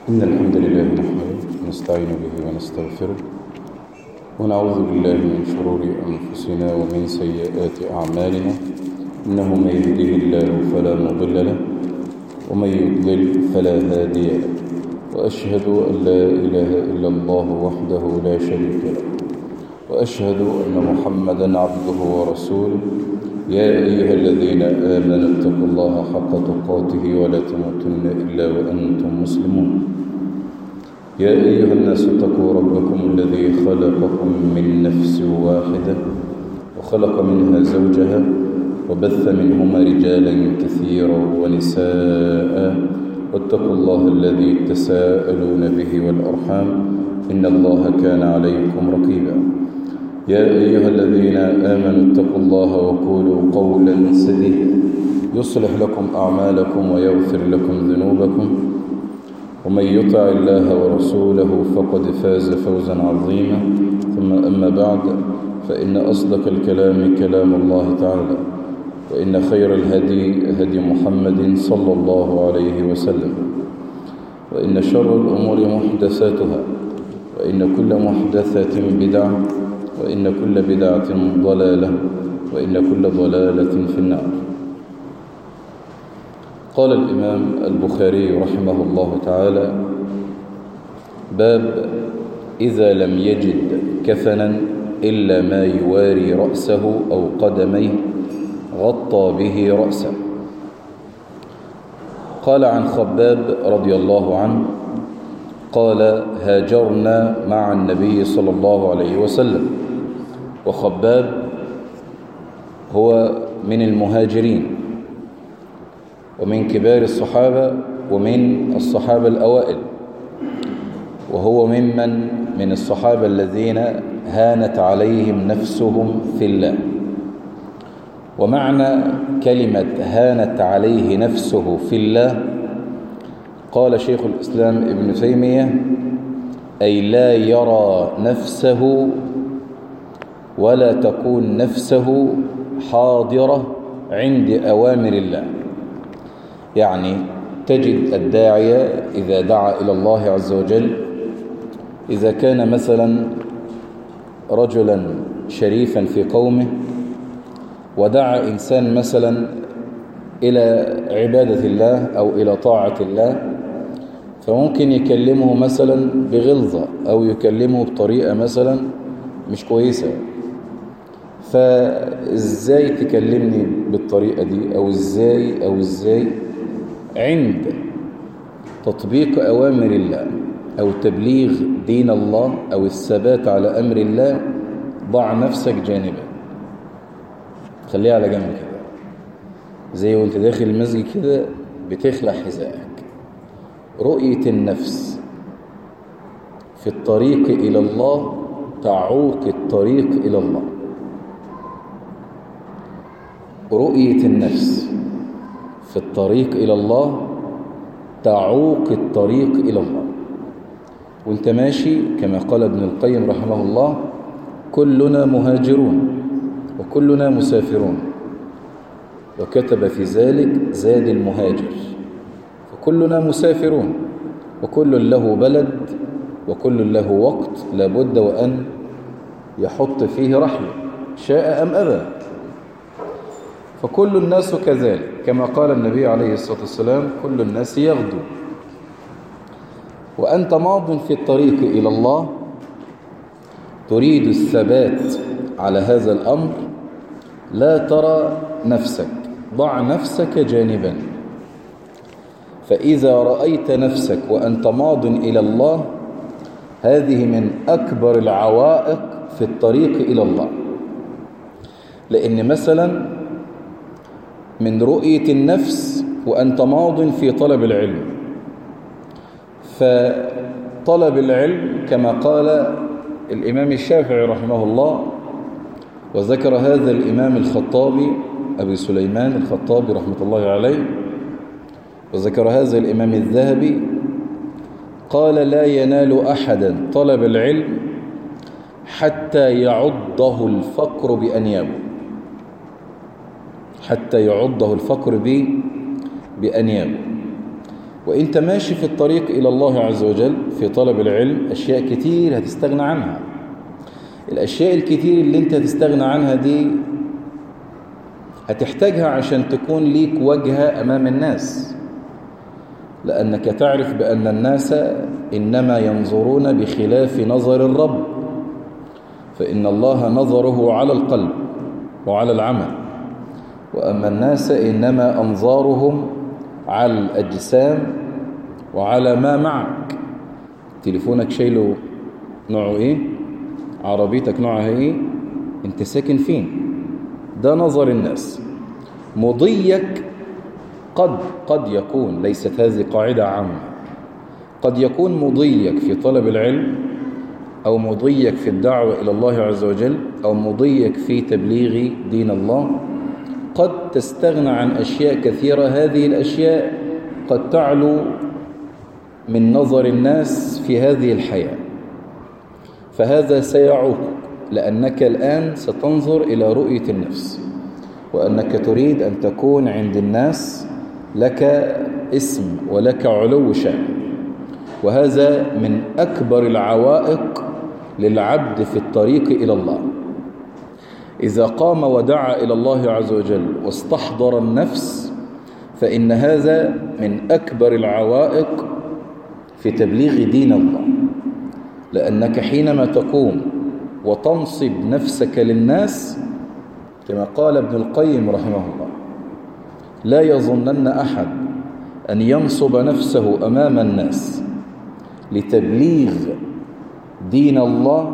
إن الحمد لله نحمده ونستعين به ونستغفره ونعوذ بالله من شرور أنفسنا ومن سيئات أعمالنا إنه من يهده الله فلا مضل له ومن يضلل فلا هادي له وأشهد أن لا إله إلا الله وحده لا شريك له وأشهد أن محمدا عبده ورسوله يا أيها الذين آمنوا اتقوا الله حق تقاته ولا تموتن إلا وأنتم مسلمون يا أيها الناس اتقوا ربكم الذي خلقكم من نفس واحدة وخلق منها زوجها وبث منهما رجالا كثيرا ونساء واتقوا الله الذي تساءلون به والأرحام إن الله كان عليكم رقيبا يا أيها الذين آمنوا اتقوا الله وقولوا قولا سديدا يصلح لكم أعمالكم ويغفر لكم ذنوبكم ومن يطع الله ورسوله فقد فاز فوزا عظيما ثم أما بعد فإن أصدق الكلام كلام الله تعالى وإن خير الهدي هدي محمد صلى الله عليه وسلم وإن شر الأمور محدثاتها وإن كل محدثة بدعة وإن كل بدعة ضلالة وإن كل ضلالة في النار قال الإمام البخاري رحمه الله تعالى باب إذا لم يجد كفنا إلا ما يواري رأسه أو قدميه غطى به رأسه قال عن خباب رضي الله عنه قال هاجرنا مع النبي صلى الله عليه وسلم وخباب هو من المهاجرين ومن كبار الصحابة ومن الصحابة الأوائل وهو ممن من الصحابة الذين هانت عليهم نفسهم في الله ومعنى كلمة هانت عليه نفسه في الله قال شيخ الإسلام ابن تيمية أي لا يرى نفسه ولا تكون نفسه حاضرة عند أوامر الله يعني تجد الداعية إذا دعا إلى الله عز وجل إذا كان مثلا رجلا شريفا في قومه ودعا إنسان مثلا إلى عبادة الله أو إلى طاعة الله فممكن يكلمه مثلا بغلظة أو يكلمه بطريقة مثلا مش كويسة فإزاي تكلمني بالطريقة دي أو إزاي أو إزاي عند تطبيق أوامر الله أو تبليغ دين الله أو الثبات على أمر الله ضع نفسك جانبا خليها على جنب كده زي وانت داخل المسجد كده بتخلع حذائك رؤية النفس في الطريق إلى الله تعوق الطريق إلى الله رؤية النفس في الطريق إلى الله تعوق الطريق إلى الله وانت ماشي كما قال ابن القيم رحمه الله كلنا مهاجرون وكلنا مسافرون وكتب في ذلك زاد المهاجر فكلنا مسافرون وكل له بلد وكل له وقت لابد وأن يحط فيه رحمة شاء أم أبى فكل الناس كذلك كما قال النبي عليه الصلاة والسلام كل الناس يغدو وأنت ماض في الطريق إلى الله تريد الثبات على هذا الأمر لا ترى نفسك ضع نفسك جانبا فإذا رأيت نفسك وأنت ماض إلى الله هذه من أكبر العوائق في الطريق إلى الله لأن مثلا من رؤية النفس وأنت ماض في طلب العلم فطلب العلم كما قال الإمام الشافعي رحمه الله وذكر هذا الإمام الخطابي أبي سليمان الخطابي رحمة الله عليه وذكر هذا الإمام الذهبي قال لا ينال أحدا طلب العلم حتى يعضه الفقر بأنيابه حتى يعضه الفقر بأنيابه وإنت ماشي في الطريق إلى الله عز وجل في طلب العلم أشياء كتير هتستغنى عنها الأشياء الكتير اللي انت هتستغنى عنها دي هتحتاجها عشان تكون ليك وجهة أمام الناس لأنك تعرف بأن الناس إنما ينظرون بخلاف نظر الرب فإن الله نظره على القلب وعلى العمل وأما الناس إنما أنظارهم على الأجسام وعلى ما معك تليفونك شايله نوعه إيه عربيتك نوعها إيه أنت ساكن فين ده نظر الناس مضيك قد قد يكون ليست هذه قاعدة عامة قد يكون مضيك في طلب العلم أو مضيك في الدعوة إلى الله عز وجل أو مضيك في تبليغ دين الله قد تستغنى عن أشياء كثيرة هذه الأشياء قد تعلو من نظر الناس في هذه الحياة فهذا سيعوقك لأنك الآن ستنظر إلى رؤية النفس وأنك تريد أن تكون عند الناس لك اسم ولك علو شأن وهذا من أكبر العوائق للعبد في الطريق إلى الله إذا قام ودعا إلى الله عز وجل واستحضر النفس فإن هذا من أكبر العوائق في تبليغ دين الله لأنك حينما تقوم وتنصب نفسك للناس كما قال ابن القيم رحمه الله لا يظنن أحد أن ينصب نفسه أمام الناس لتبليغ دين الله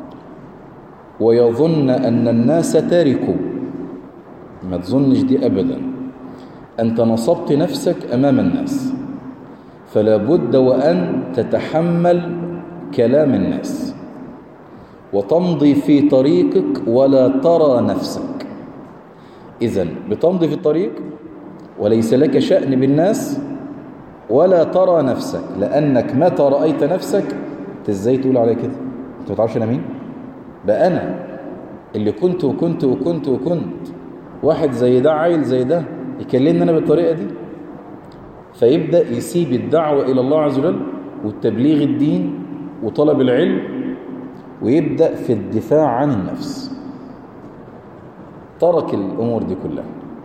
ويظن أن الناس تاركوا ما تظنش دي أبدا أنت نصبت نفسك أمام الناس فلا بد وأن تتحمل كلام الناس وتمضي في طريقك ولا ترى نفسك إذا بتمضي في الطريق وليس لك شأن بالناس ولا ترى نفسك لأنك متى رأيت نفسك انت ازاي تقول علي كده انت ما تعرفش انا مين بقى انا اللي كنت وكنت وكنت وكنت واحد زي ده عيل زي ده يكلمني انا بالطريقه دي فيبدا يسيب الدعوه الى الله عز وجل والتبليغ الدين وطلب العلم ويبدا في الدفاع عن النفس ترك الامور دي كلها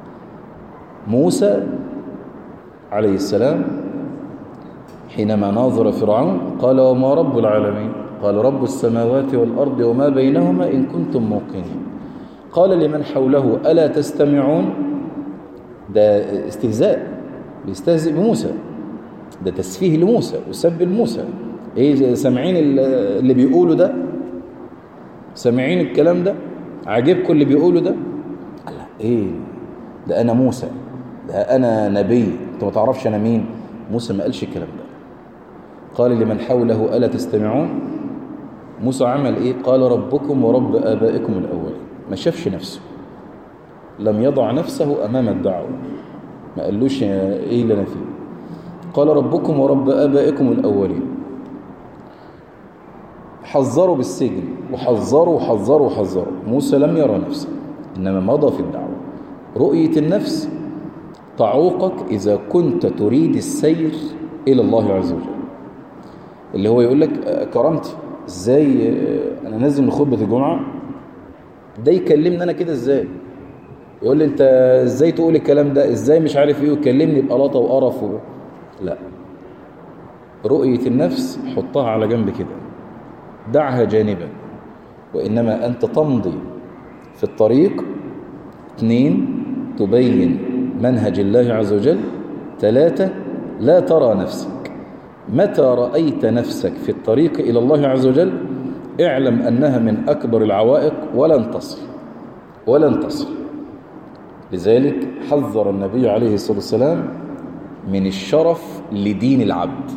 موسى عليه السلام حينما ناظر فرعون قال وما رب العالمين قال رب السماوات والأرض وما بينهما إن كنتم موقنين قال لمن حوله ألا تستمعون ده استهزاء بيستهزئ بموسى ده تسفيه لموسى وسب لموسى ايه سامعين اللي بيقولوا ده سامعين الكلام ده عجبكم اللي بيقولوا ده الله ايه ده انا موسى ده انا نبي انت ما تعرفش انا مين موسى ما قالش الكلام ده قال لمن حوله ألا تستمعون موسى عمل إيه قال ربكم ورب آبائكم الأولين ما شافش نفسه لم يضع نفسه أمام الدعوة ما قالوش إيه اللي أنا فيه قال ربكم ورب آبائكم الأولين حذروا بالسجن وحذروا وحذروا وحذروا موسى لم يرى نفسه إنما مضى في الدعوة رؤية النفس تعوقك إذا كنت تريد السير إلى الله عز وجل اللي هو يقول لك كرامتي ازاي انا نازل من خطبه الجمعه ده يكلمني انا كده ازاي يقول لي انت ازاي تقول الكلام ده ازاي مش عارف ايه ويكلمني بقلاطه وقرف و... لا رؤيه النفس حطها على جنب كده دعها جانبا وانما انت تمضي في الطريق اثنين تبين منهج الله عز وجل ثلاثه لا ترى نفسك متى رأيت نفسك في الطريق إلى الله عز وجل اعلم أنها من أكبر العوائق ولن تصل ولن تصل لذلك حذر النبي عليه الصلاة والسلام من الشرف لدين العبد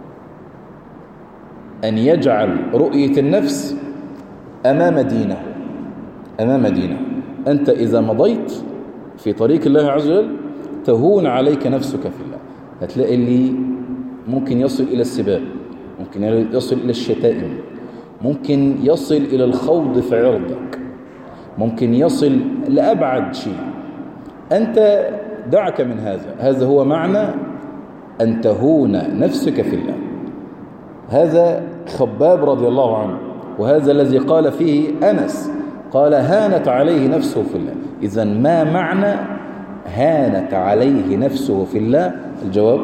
أن يجعل رؤية النفس أمام دينه أمام دينه أنت إذا مضيت في طريق الله عز وجل تهون عليك نفسك في الله هتلاقي اللي ممكن يصل إلى السباب ممكن يصل إلى الشتائم ممكن يصل إلى الخوض في عرضك ممكن يصل لأبعد شيء أنت دعك من هذا هذا هو معنى أن تهون نفسك في الله هذا خباب رضي الله عنه وهذا الذي قال فيه أنس قال هانت عليه نفسه في الله إذا ما معنى هانت عليه نفسه في الله الجواب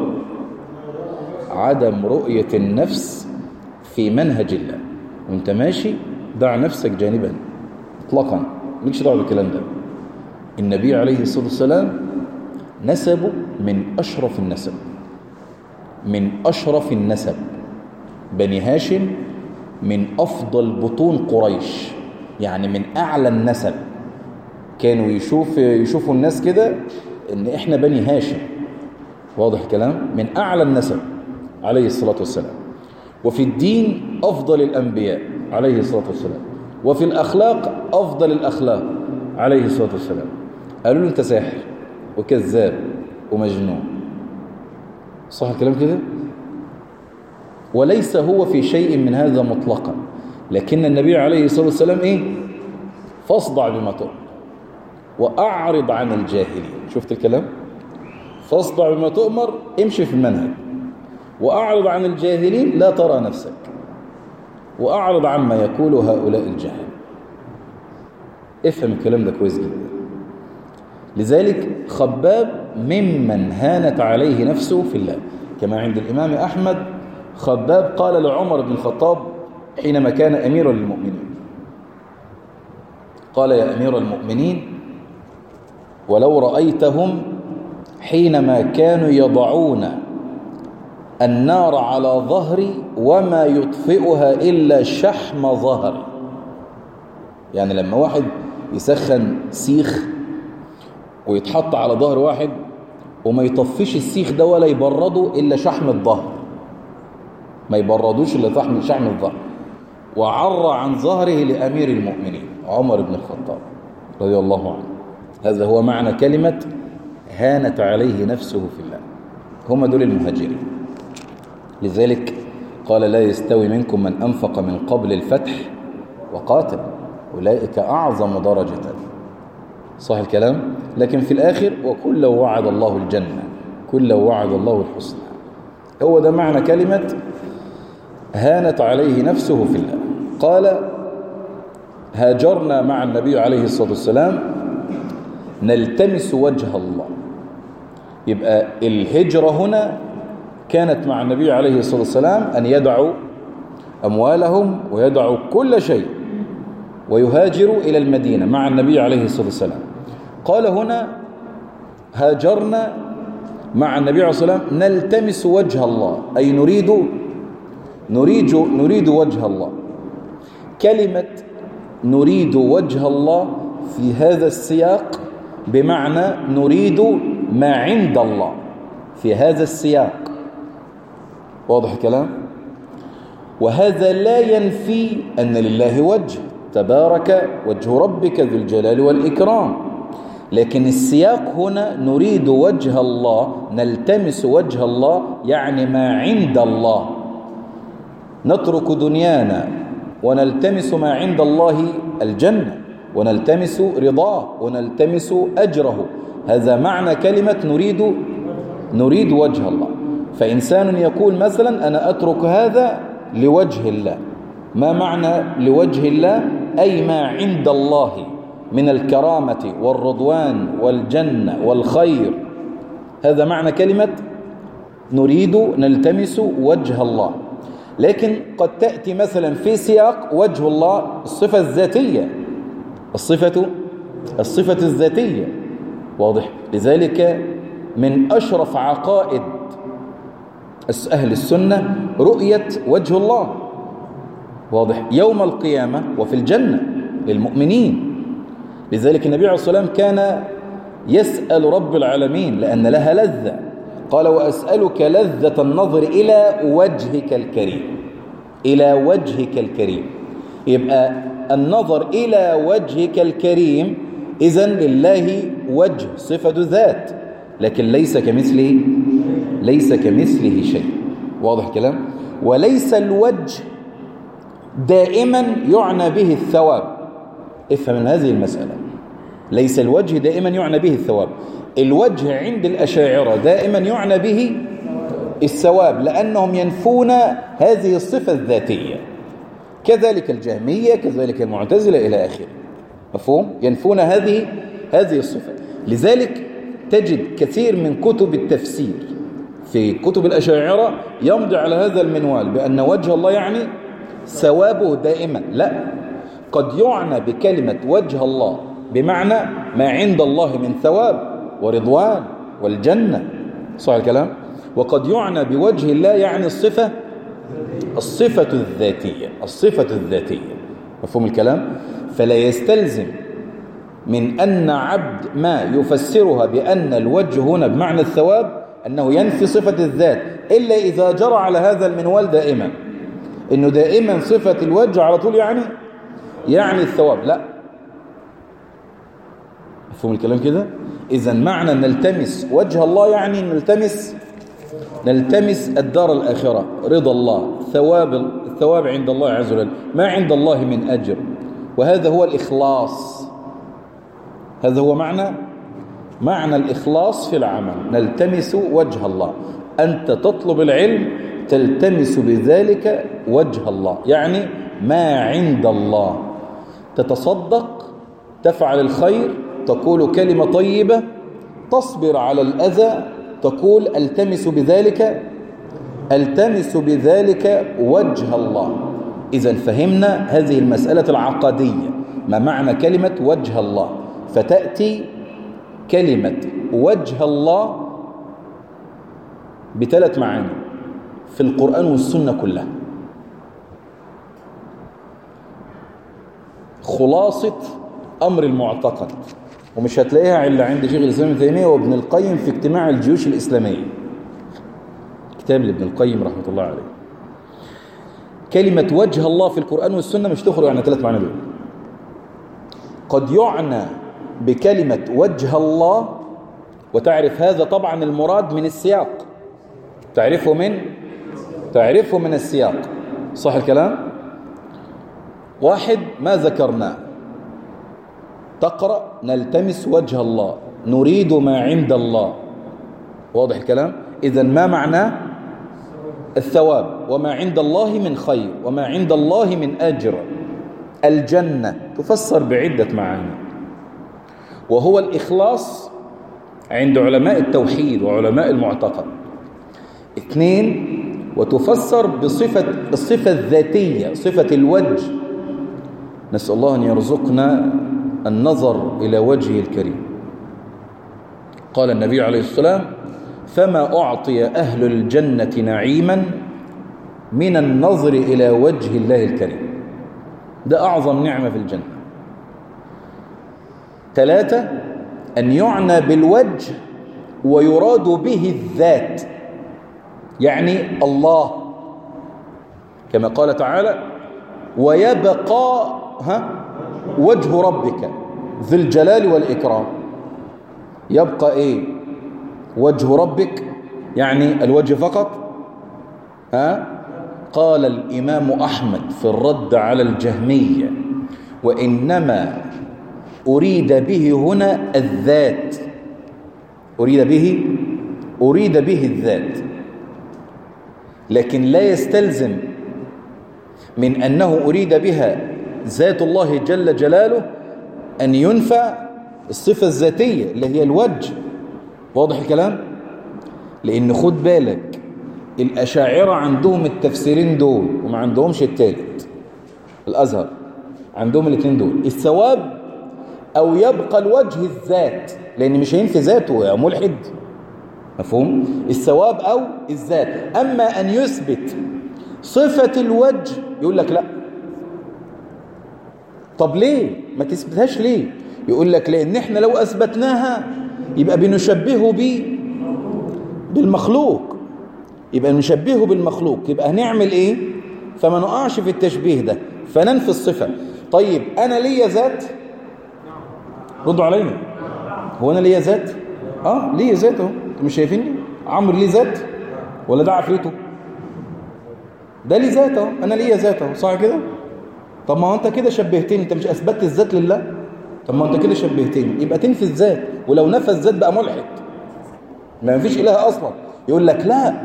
عدم رؤية النفس في منهج الله وانت ماشي دع نفسك جانبا اطلاقا مالكش دعوه بالكلام ده النبي عليه الصلاة والسلام نسبه من أشرف النسب من أشرف النسب بني هاشم من أفضل بطون قريش يعني من أعلى النسب كانوا يشوف يشوفوا الناس كده ان احنا بني هاشم واضح الكلام من أعلى النسب عليه الصلاة والسلام وفي الدين أفضل الأنبياء عليه الصلاة والسلام وفي الأخلاق أفضل الأخلاق عليه الصلاة والسلام قالوا له أنت ساحر وكذاب ومجنون صح الكلام كده وليس هو في شيء من هذا مطلقا لكن النبي عليه الصلاة والسلام إيه فاصدع بما تؤمر وأعرض عن الجاهلين شفت الكلام فاصدع بما تؤمر امشي في المنهج وأعرض عن الجاهلين لا ترى نفسك وأعرض عما يقول هؤلاء الجهل افهم الكلام ده كويس جدا لذلك خباب ممن هانت عليه نفسه في الله كما عند الإمام أحمد خباب قال لعمر بن الخطاب حينما كان أميرا للمؤمنين قال يا أمير المؤمنين ولو رأيتهم حينما كانوا يضعون النار على ظهري وما يطفئها إلا شحم ظهري يعني لما واحد يسخن سيخ ويتحط على ظهر واحد وما يطفيش السيخ ده ولا يبرده إلا شحم الظهر ما يبردوش إلا شحم شحم الظهر وعر عن ظهره لأمير المؤمنين عمر بن الخطاب رضي الله عنه هذا هو معنى كلمة هانت عليه نفسه في الله هم دول المهاجرين لذلك قال لا يستوي منكم من أنفق من قبل الفتح وقاتل أولئك أعظم درجة صح الكلام لكن في الآخر وكل وعد الله الجنة كل وعد الله الحسنى هو ده معنى كلمة هانت عليه نفسه في الله قال هاجرنا مع النبي عليه الصلاة والسلام نلتمس وجه الله يبقى الهجرة هنا كانت مع النبي عليه الصلاة والسلام أن يدعوا أموالهم ويدعوا كل شيء ويهاجروا إلى المدينة مع النبي عليه الصلاة والسلام قال هنا هاجرنا مع النبي عليه الصلاة والسلام نلتمس وجه الله أي نريد نريد نريد وجه الله كلمة نريد وجه الله في هذا السياق بمعنى نريد ما عند الله في هذا السياق واضح الكلام وهذا لا ينفي أن لله وجه تبارك وجه ربك ذو الجلال والإكرام لكن السياق هنا نريد وجه الله نلتمس وجه الله يعني ما عند الله نترك دنيانا ونلتمس ما عند الله الجنة ونلتمس رضاه ونلتمس أجره هذا معنى كلمة نريد نريد وجه الله فإنسان يقول مثلا أنا أترك هذا لوجه الله ما معنى لوجه الله أي ما عند الله من الكرامة والرضوان والجنة والخير هذا معنى كلمة نريد نلتمس وجه الله لكن قد تأتي مثلا في سياق وجه الله الصفة الذاتية الصفة الصفة الذاتية واضح لذلك من أشرف عقائد أهل السنة رؤية وجه الله واضح يوم القيامة وفي الجنة للمؤمنين لذلك النبي عليه الصلاة والسلام كان يسأل رب العالمين لأن لها لذة قال وأسألك لذة النظر إلى وجهك الكريم إلى وجهك الكريم يبقى النظر إلى وجهك الكريم إذن لله وجه صفة ذات لكن ليس كمثله ليس كمثله شيء واضح كلام وليس الوجه دائما يعنى به الثواب افهم من هذه المسألة ليس الوجه دائما يعنى به الثواب الوجه عند الأشاعرة دائما يعنى به الثواب لأنهم ينفون هذه الصفة الذاتية كذلك الجهمية كذلك المعتزلة إلى آخره مفهوم؟ ينفون هذه هذه الصفة لذلك تجد كثير من كتب التفسير في كتب الأشاعرة يمضي على هذا المنوال بأن وجه الله يعني ثوابه دائما لا قد يعنى بكلمة وجه الله بمعنى ما عند الله من ثواب ورضوان والجنة صح الكلام وقد يعنى بوجه الله يعني الصفة الصفة الذاتية الصفة الذاتية مفهوم الكلام فلا يستلزم من أن عبد ما يفسرها بأن الوجه هنا بمعنى الثواب أنه ينفي صفة الذات إلا إذا جرى على هذا المنوال دائما إنه دائما صفة الوجه على طول يعني يعني الثواب لا مفهوم الكلام كده إذا معنى نلتمس وجه الله يعني نلتمس نلتمس الدار الآخرة رضا الله ثواب الثواب عند الله عز وجل ما عند الله من أجر وهذا هو الإخلاص هذا هو معنى معنى الإخلاص في العمل نلتمس وجه الله أنت تطلب العلم تلتمس بذلك وجه الله يعني ما عند الله تتصدق تفعل الخير تقول كلمة طيبة تصبر على الأذى تقول التمس بذلك التمس بذلك وجه الله إذا فهمنا هذه المسألة العقدية ما معنى كلمة وجه الله فتأتي كلمة وجه الله بثلاث معاني في القرآن والسنة كلها خلاصة أمر المعتقد ومش هتلاقيها إلا عند شيخ الإسلام ابن تيمية وابن القيم في اجتماع الجيوش الإسلامية كتاب لابن القيم رحمة الله عليه كلمة وجه الله في القرآن والسنة مش تخرج عن ثلاث معاني دول قد يعنى بكلمة وجه الله وتعرف هذا طبعا المراد من السياق تعرفه من تعرفه من السياق صح الكلام واحد ما ذكرناه تقرأ نلتمس وجه الله نريد ما عند الله واضح الكلام إذا ما معناه الثواب وما عند الله من خير وما عند الله من أجر الجنة تفسر بعدة معاني وهو الإخلاص عند علماء التوحيد وعلماء المعتقد اثنين وتفسر بصفة الصفة الذاتية صفة الوجه نسأل الله أن يرزقنا النظر إلى وجهه الكريم قال النبي عليه السلام فما أعطي أهل الجنة نعيما من النظر إلى وجه الله الكريم ده أعظم نعمة في الجنة ثلاثة أن يعنى بالوجه ويراد به الذات يعني الله كما قال تعالى ويبقى ها وجه ربك ذي الجلال والإكرام يبقى إيه وجه ربك يعني الوجه فقط ها قال الإمام أحمد في الرد على الجهمية وإنما أريد به هنا الذات أريد به أريد به الذات لكن لا يستلزم من أنه أريد بها ذات الله جل جلاله أن ينفى الصفة الذاتية اللي هي الوجه واضح الكلام؟ لأن خد بالك الأشاعرة عندهم التفسيرين دول وما عندهمش التالت الأزهر عندهم الاثنين دول الثواب أو يبقى الوجه الذات لأن مش هينفي ذاته يا ملحد مفهوم؟ الثواب أو الذات أما أن يثبت صفة الوجه يقول لك لا طب ليه ما تثبتهاش ليه يقول لك لان احنا لو اثبتناها يبقى بنشبهه بيه بالمخلوق يبقى نشبهه بالمخلوق يبقى هنعمل ايه فما نقعش في التشبيه ده فننفي الصفة طيب انا ليا ذات ردوا علينا هو انا ليا ذات اه ليا ذات اهو انتوا مش شايفيني عمرو ليه ذات ولا ده عفريته ده ليه ذات اهو انا ليا ذات اهو صح كده طب ما هو انت كده شبهتني انت مش اثبتت الذات لله طب ما انت كده شبهتني يبقى تنفي الذات ولو نفى الذات بقى ملحد ما فيش اله اصلا يقول لك لا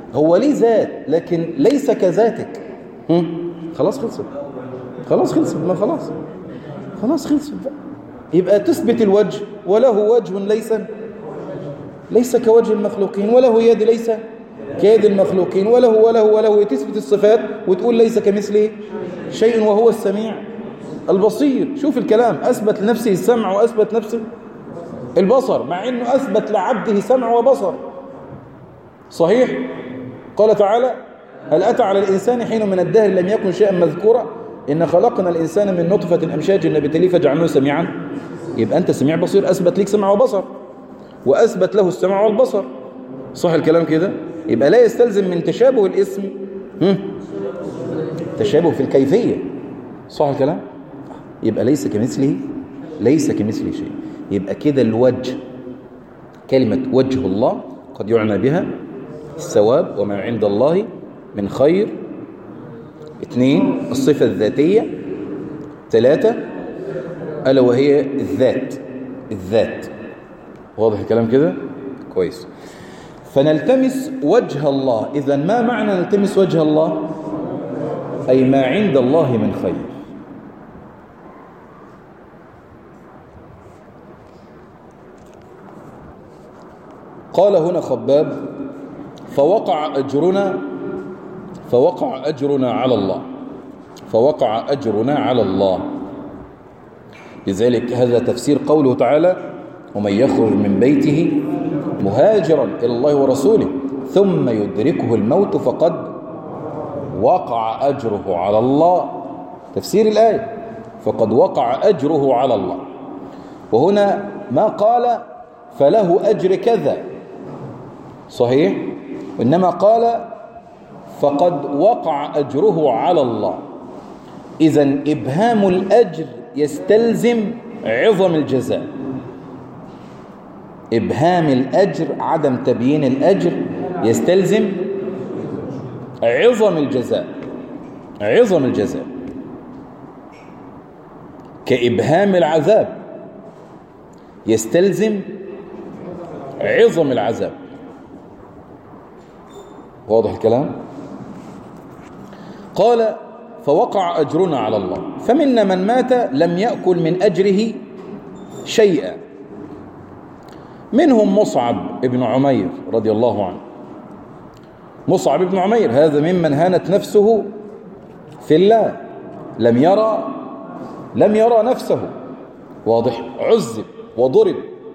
هو ليه ذات لكن ليس كذاتك هم؟ خلاص خلصت خلاص خلصت ما خلاص خلاص خلصت بقى يبقى تثبت الوجه وله وجه ليس ليس كوجه المخلوقين وله يد ليس كيد المخلوقين وله وله وله تثبت الصفات وتقول ليس كمثله شيء وهو السميع البصير شوف الكلام أثبت لنفسه السمع وأثبت نفسه البصر مع أنه أثبت لعبده سمع وبصر صحيح قال تعالى هل أتى على الإنسان حين من الدهر لم يكن شيئا مذكورا إن خلقنا الإنسان من نطفة أمشاج نبتليه فجعلناه سميعا يبقى أنت سميع بصير أثبت لك سمع وبصر وأثبت له السمع والبصر صح الكلام كده يبقى لا يستلزم من تشابه الاسم هم؟ تشابه في الكيفية صح الكلام يبقى ليس كمثله ليس كمثله شيء يبقى كده الوجه كلمة وجه الله قد يعنى بها الثواب وما عند الله من خير اثنين الصفة الذاتية ثلاثة ألا وهي الذات الذات واضح الكلام كده كويس فنلتمس وجه الله إذا ما معنى نلتمس وجه الله أي ما عند الله من خير قال هنا خباب فوقع أجرنا فوقع أجرنا على الله فوقع أجرنا على الله لذلك هذا تفسير قوله تعالى ومن يخرج من بيته مهاجرا إلى الله ورسوله ثم يدركه الموت فقد وقع أجره على الله تفسير الآية فقد وقع أجره على الله وهنا ما قال فله أجر كذا صحيح وإنما قال فقد وقع أجره على الله إذا إبهام الأجر يستلزم عظم الجزاء إبهام الأجر عدم تبيين الأجر يستلزم عظم الجزاء عظم الجزاء كإبهام العذاب يستلزم عظم العذاب واضح الكلام قال فوقع أجرنا على الله فمنا من مات لم يأكل من أجره شيئا منهم مصعب ابن عمير رضي الله عنه مصعب ابن عمير هذا ممن هانت نفسه في الله لم يرى لم يرى نفسه واضح عذب وضرب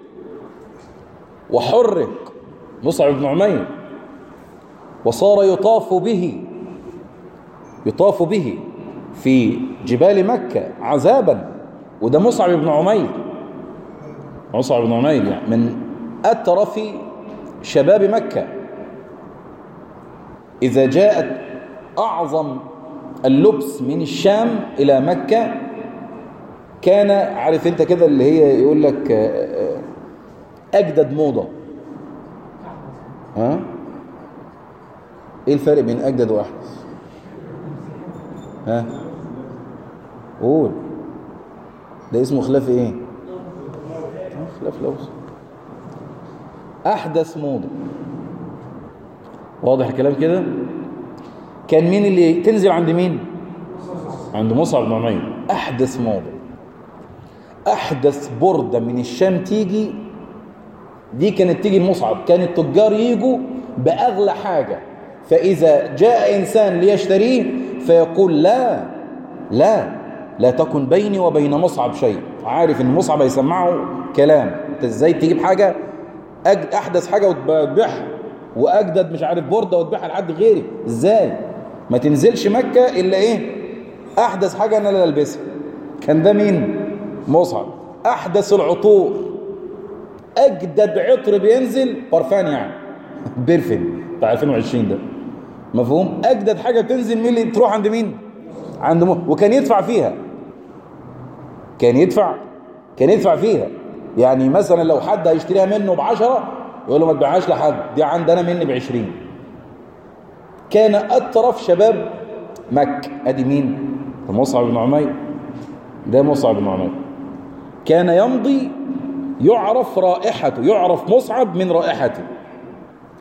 وحرق مصعب بن عمير وصار يطاف به يطاف به في جبال مكة عذابا وده مصعب بن عمير مصعب بن عمير يعني من أترف شباب مكة إذا جاءت أعظم اللبس من الشام إلى مكة كان عارف انت كده اللي هي يقول لك أجدد موضة ها ايه الفرق بين أجدد وأحدث ها قول ده اسمه خلاف ايه خلاف لوز أحدث موضة واضح الكلام كده كان مين اللي تنزل عند مين عند مصعب بن عمير أحدث موضة أحدث بردة من الشام تيجي دي كانت تيجي المصعب كان التجار يجوا بأغلى حاجة فإذا جاء إنسان ليشتريه فيقول لا لا لا تكن بيني وبين مصعب شيء عارف ان مصعب هيسمعه كلام انت ازاي تجيب حاجة أج... احدث حاجة وتبيعها واجدد مش عارف بوردة وتبيعها لحد غيري ازاي ما تنزلش مكة الا ايه احدث حاجة انا اللي البسها كان ده مين مصعب احدث العطور اجدد عطر بينزل برفان يعني بيرفن بتاع 2020 ده مفهوم اجدد حاجه بتنزل مين اللي تروح عند مين عند مو... وكان يدفع فيها كان يدفع كان يدفع فيها يعني مثلا لو حد هيشتريها منه بعشرة يقول له ما تبيعهاش لحد دي عندنا مني بعشرين كان أطرف شباب مكة أدي مين مصعب بن عمير ده مصعب بن عمير كان يمضي يعرف رائحته يعرف مصعب من رائحته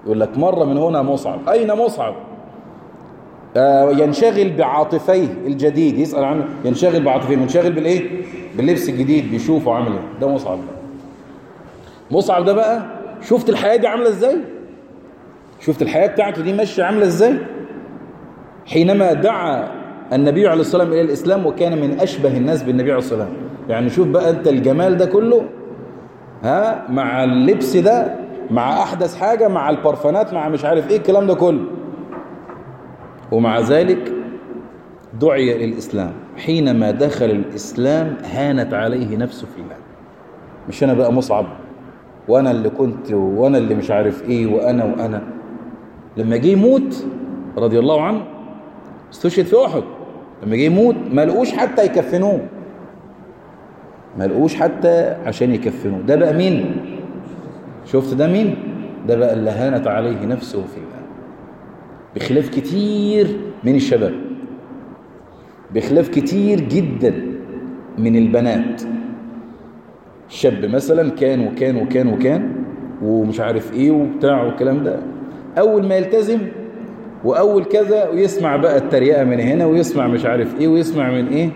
يقول لك مر من هنا مصعب أين مصعب آه ينشغل بعاطفيه الجديد يسأل عنه ينشغل بعاطفيه ينشغل بالإيه باللبس الجديد بيشوفه عامل إيه ده مصعب ده مصعب ده بقى شفت الحياة دي عاملة إزاي شفت الحياة بتاعته دي ماشية عاملة إزاي حينما دعا النبي عليه الصلاة والسلام إلى الإسلام وكان من أشبه الناس بالنبي عليه الصلاة والسلام يعني شوف بقى أنت الجمال ده كله ها مع اللبس ده مع أحدث حاجة مع البرفانات مع مش عارف إيه الكلام ده كله ومع ذلك دعي إلى الإسلام حينما دخل الإسلام هانت عليه نفسه في الله مش أنا بقى مصعب وأنا اللي كنت وأنا اللي مش عارف إيه وأنا وأنا لما جه يموت رضي الله عنه استشهد في أحد لما جه يموت ما لقوش حتى يكفنوه ما لقوش حتى عشان يكفنوه ده بقى مين شفت ده مين ده بقى اللي هانت عليه نفسه في الله بخلاف كتير من الشباب بخلاف كتير جدا من البنات شاب مثلا كان وكان وكان وكان ومش عارف ايه وبتاع والكلام ده اول ما يلتزم واول كذا ويسمع بقى التريقه من هنا ويسمع مش عارف ايه ويسمع من ايه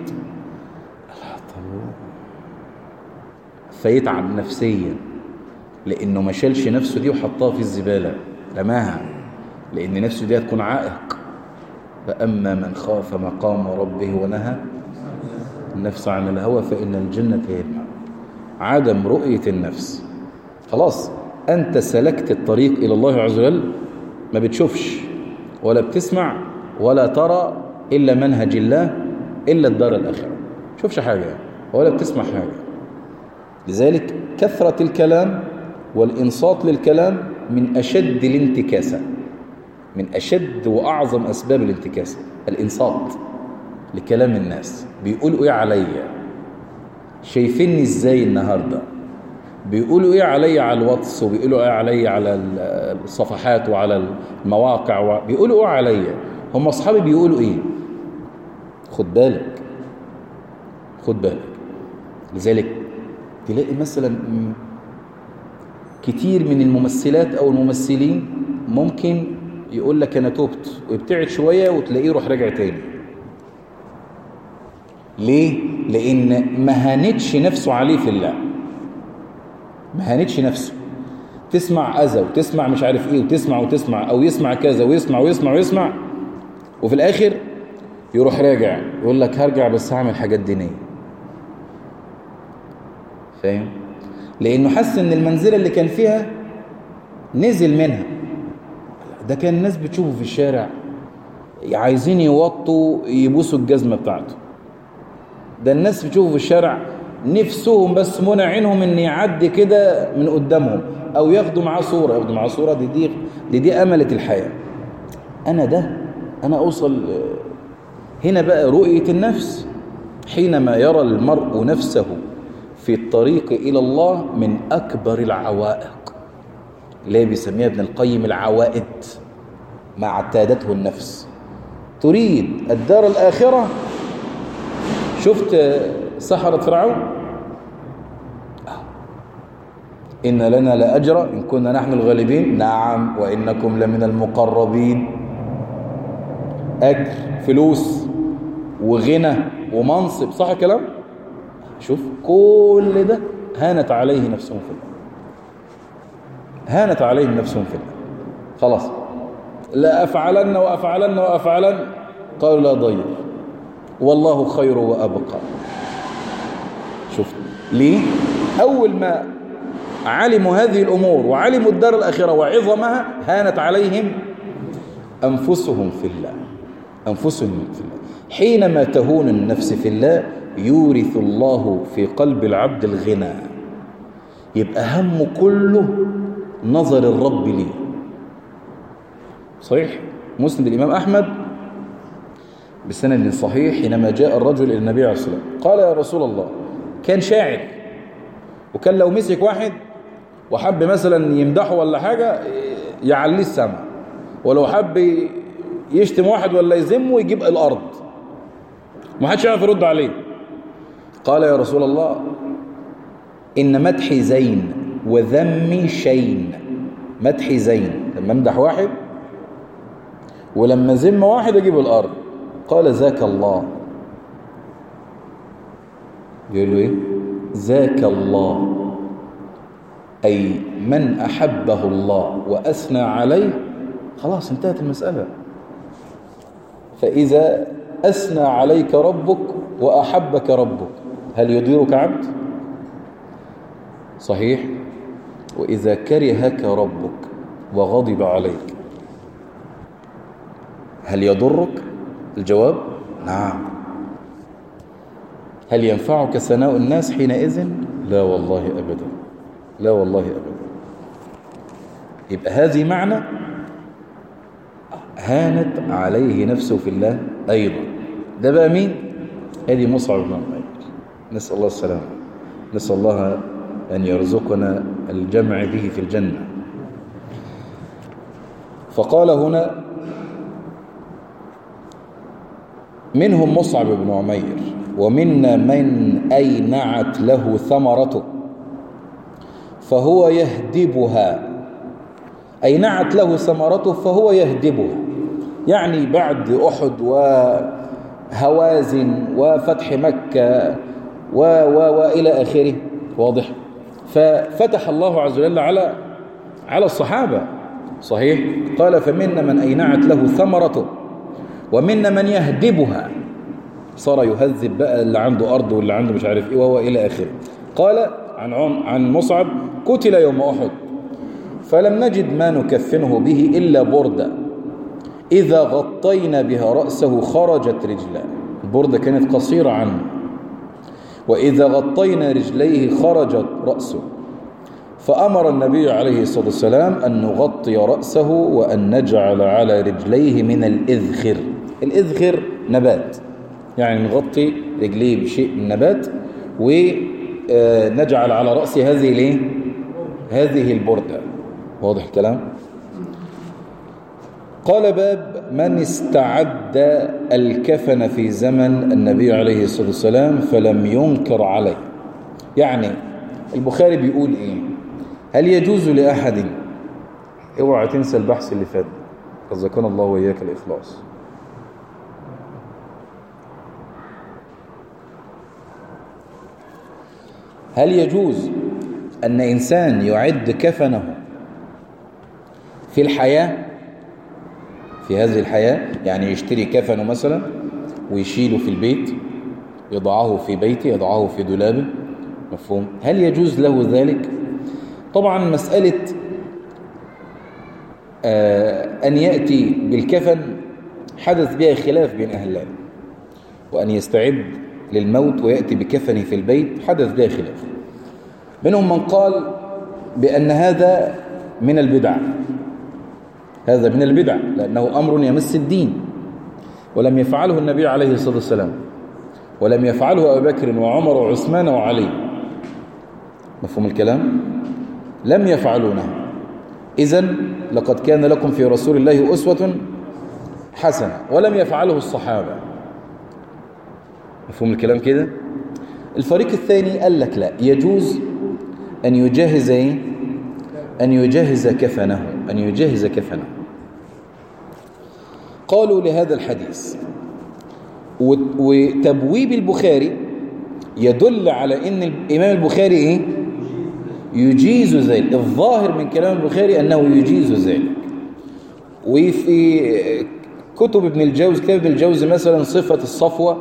فيتعب نفسيا لانه ما شالش نفسه دي وحطها في الزباله رماها لان نفسه دي هتكون عائق فاما من خاف مقام ربه ونهى النفس عن الهوى فان الجنه هي المأوى عدم رؤيه النفس خلاص انت سلكت الطريق الى الله عز وجل ما بتشوفش ولا بتسمع ولا ترى الا منهج الله الا الدار الاخره شوفش حاجه ولا بتسمع حاجه لذلك كثره الكلام والإنصات للكلام من أشد الانتكاسة من أشد وأعظم أسباب الانتكاسة الإنصات لكلام الناس بيقولوا إيه عليا شايفيني إزاي النهاردة بيقولوا إيه عليا على الواتس وبيقولوا إيه عليا على الصفحات وعلى المواقع و... بيقولوا إيه عليا هم أصحابي بيقولوا إيه خد بالك خد بالك لذلك تلاقي مثلا كتير من الممثلات او الممثلين ممكن يقول لك انا توبت ويبتعد شويه وتلاقيه يروح راجع تاني ليه لان ما هانتش نفسه عليه في الله ما هانتش نفسه تسمع اذى وتسمع مش عارف ايه وتسمع وتسمع او يسمع كذا ويسمع ويسمع ويسمع وفي الاخر يروح راجع يقول لك هرجع بس هعمل حاجات دينيه فاهم لانه حس ان المنزله اللي كان فيها نزل منها ده كان الناس بتشوفه في الشارع عايزين يوطوا يبوسوا الجزمه بتاعته ده الناس بتشوفه في الشارع نفسهم بس منع عينهم ان يعدي كده من قدامهم او ياخدوا معاه صوره ياخدوا معاه صوره دي دي دي, دي امله الحياه انا ده انا اوصل هنا بقى رؤيه النفس حينما يرى المرء نفسه في الطريق إلى الله من أكبر العوائق اللي بيسميها ابن القيم العوائد ما اعتادته النفس تريد الدار الآخرة شفت سحرة فرعون إن لنا لأجر إن كنا نحن الغالبين نعم وإنكم لمن المقربين أجر فلوس وغنى ومنصب صح الكلام شوف كل ده هانت عليه نفسهم في الله هانت عليهم نفسهم في الله خلاص لا أفعلن وأفعلن وأفعلن قالوا لا ضير والله خير وأبقى شوف ليه أول ما علموا هذه الأمور وعلموا الدار الآخرة وعظمها هانت عليهم أنفسهم في الله أنفسهم في الله حينما تهون النفس في الله يورث الله في قلب العبد الغنى يبقى همه كله نظر الرب ليه صحيح مسند الإمام أحمد بسند صحيح حينما جاء الرجل إلى النبي عليه الصلاة والسلام قال يا رسول الله كان شاعر وكان لو مسك واحد وحب مثلا يمدحه ولا حاجة يعليه السمع ولو حب يشتم واحد ولا يذمه يجيب الأرض ما حدش يعرف يرد عليه قال يا رسول الله إن مدحي زين وذمي شين مدحي زين لما امدح واحد ولما ذم واحد اجيب الارض قال ذاك الله يقول له ايه ذاك الله اي من احبه الله واثنى عليه خلاص انتهت المساله فاذا اثنى عليك ربك واحبك ربك هل يضيرك عبد صحيح واذا كرهك ربك وغضب عليك هل يضرك الجواب نعم هل ينفعك ثناء الناس حينئذ لا والله أبدا لا والله أبدا يبقى هذه معنى هانت عليه نفسه في الله أيضا ده بقى مين هذه مصعب بن عمير نسأل الله السلامة نسأل الله أن يرزقنا الجمع به في الجنة فقال هنا منهم مصعب بن عمير ومنا من أينعت له ثمرته فهو يهدبها أينعت له ثمرته فهو يهدبها يعني بعد أحد وهوازن وفتح مكة و و وإلى آخره واضح ففتح الله عز وجل على على الصحابة صحيح قال فمنا من أينعت له ثمرته ومنا من يهدبها صار يهذب بقى اللي عنده أرض واللي عنده مش عارف إيه وهو إلى آخره قال عن عن مصعب قتل يوم أحد فلم نجد ما نكفنه به إلا بردة إذا غطينا بها رأسه خرجت رجلاه البردة كانت قصيرة عنه وإذا غطينا رجليه خرجت رأسه فأمر النبي عليه الصلاة والسلام أن نغطي رأسه وأن نجعل على رجليه من الإذخر الإذخر نبات يعني نغطي رجليه بشيء من نبات ونجعل على رأسه هذه ليه؟ هذه البردة واضح الكلام؟ قال باب من استعد الكفن في زمن النبي عليه الصلاة والسلام فلم ينكر عليه يعني البخاري بيقول ايه هل يجوز لأحد اوعى تنسى البحث اللي فات رزقنا الله وإياك الإخلاص هل يجوز أن إنسان يعد كفنه في الحياة في هذه الحياة يعني يشتري كفنه مثلا ويشيله في البيت يضعه في بيته يضعه في دولابه مفهوم هل يجوز له ذلك طبعا مسألة آه أن يأتي بالكفن حدث بها خلاف بين أهل العلم وأن يستعد للموت ويأتي بكفنه في البيت حدث بها خلاف منهم من قال بأن هذا من البدع هذا من البدع لأنه أمر يمس الدين ولم يفعله النبي عليه الصلاة والسلام ولم يفعله أبو بكر وعمر وعثمان وعلي مفهوم الكلام لم يفعلونه إذن لقد كان لكم في رسول الله أسوة حسنة ولم يفعله الصحابة مفهوم الكلام كده الفريق الثاني قال لك لا يجوز أن يجهز إيه؟ أن يجهز كفنه أن يجهز كفنه قالوا لهذا الحديث وتبويب البخاري يدل على ان الامام البخاري ايه يجيز ذلك الظاهر من كلام البخاري انه يجيز ذلك وفي كتب ابن الجوز كتاب ابن الجوز مثلا صفة الصفوة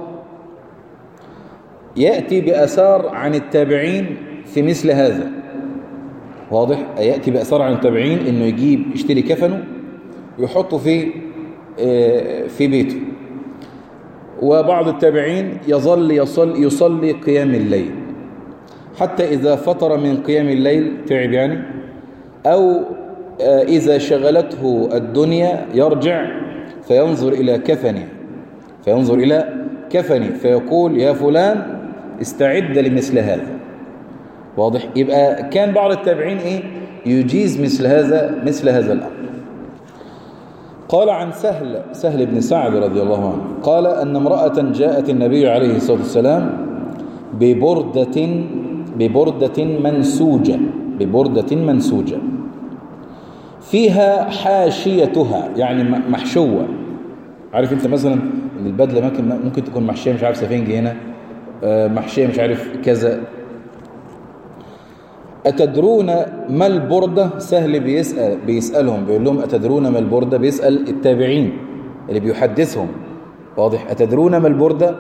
يأتي بأثار عن التابعين في مثل هذا واضح يأتي بأثار عن التابعين انه يجيب يشتري كفنه ويحطه في في بيته وبعض التابعين يظل يصلي, يصلي قيام الليل حتى إذا فطر من قيام الليل تعب يعني أو إذا شغلته الدنيا يرجع فينظر إلى كفنه فينظر إلى كفنه فيقول يا فلان استعد لمثل هذا واضح يبقى كان بعض التابعين إيه يجيز مثل هذا مثل هذا الأمر قال عن سهل سهل بن سعد رضي الله عنه قال أن امرأة جاءت النبي عليه الصلاة والسلام ببردة ببردة منسوجة ببردة منسوجة فيها حاشيتها يعني محشوة عارف انت مثلا ان البدلة ممكن, ممكن تكون محشية مش عارف سفنج هنا محشية مش عارف كذا أتدرون ما البردة سهل بيسأل بيسألهم بيقول لهم أتدرون ما البردة بيسأل التابعين اللي بيحدثهم واضح أتدرون ما البردة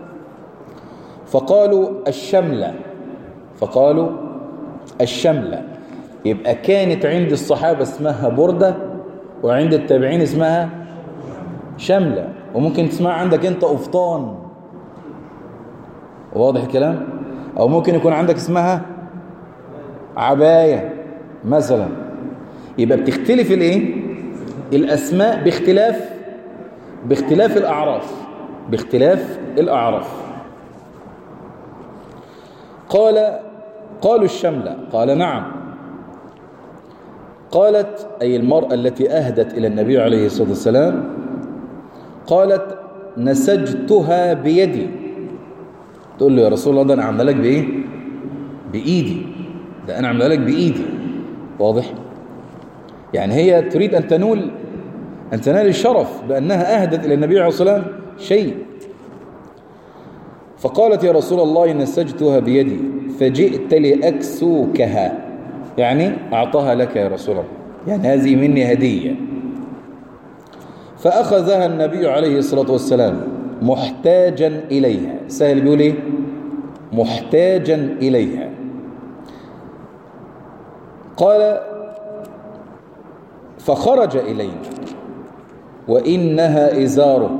فقالوا الشملة فقالوا الشملة يبقى كانت عند الصحابة اسمها بردة وعند التابعين اسمها شملة وممكن تسمع عندك انت أفطان واضح الكلام أو ممكن يكون عندك اسمها عباية مثلا يبقى بتختلف الايه الأسماء باختلاف باختلاف الأعراف باختلاف الأعراف قال قالوا الشملة قال نعم قالت أي المرأة التي أهدت إلى النبي عليه الصلاة والسلام قالت نسجتها بيدي تقول له يا رسول الله ده أنا عامله لك بإيه بإيدي ده أنا عامله لك بإيدي واضح يعني هي تريد أن تنول أن تنال الشرف بأنها أهدت إلى النبي عليه الصلاة والسلام شيء فقالت يا رسول الله نسجتها بيدي فجئت لأكسوكها يعني أعطاها لك يا رسول الله يعني هذه مني هدية فأخذها النبي عليه الصلاة والسلام محتاجا إليها سهل بيقول إيه محتاجا إليها قال فخرج إلينا وإنها إزاره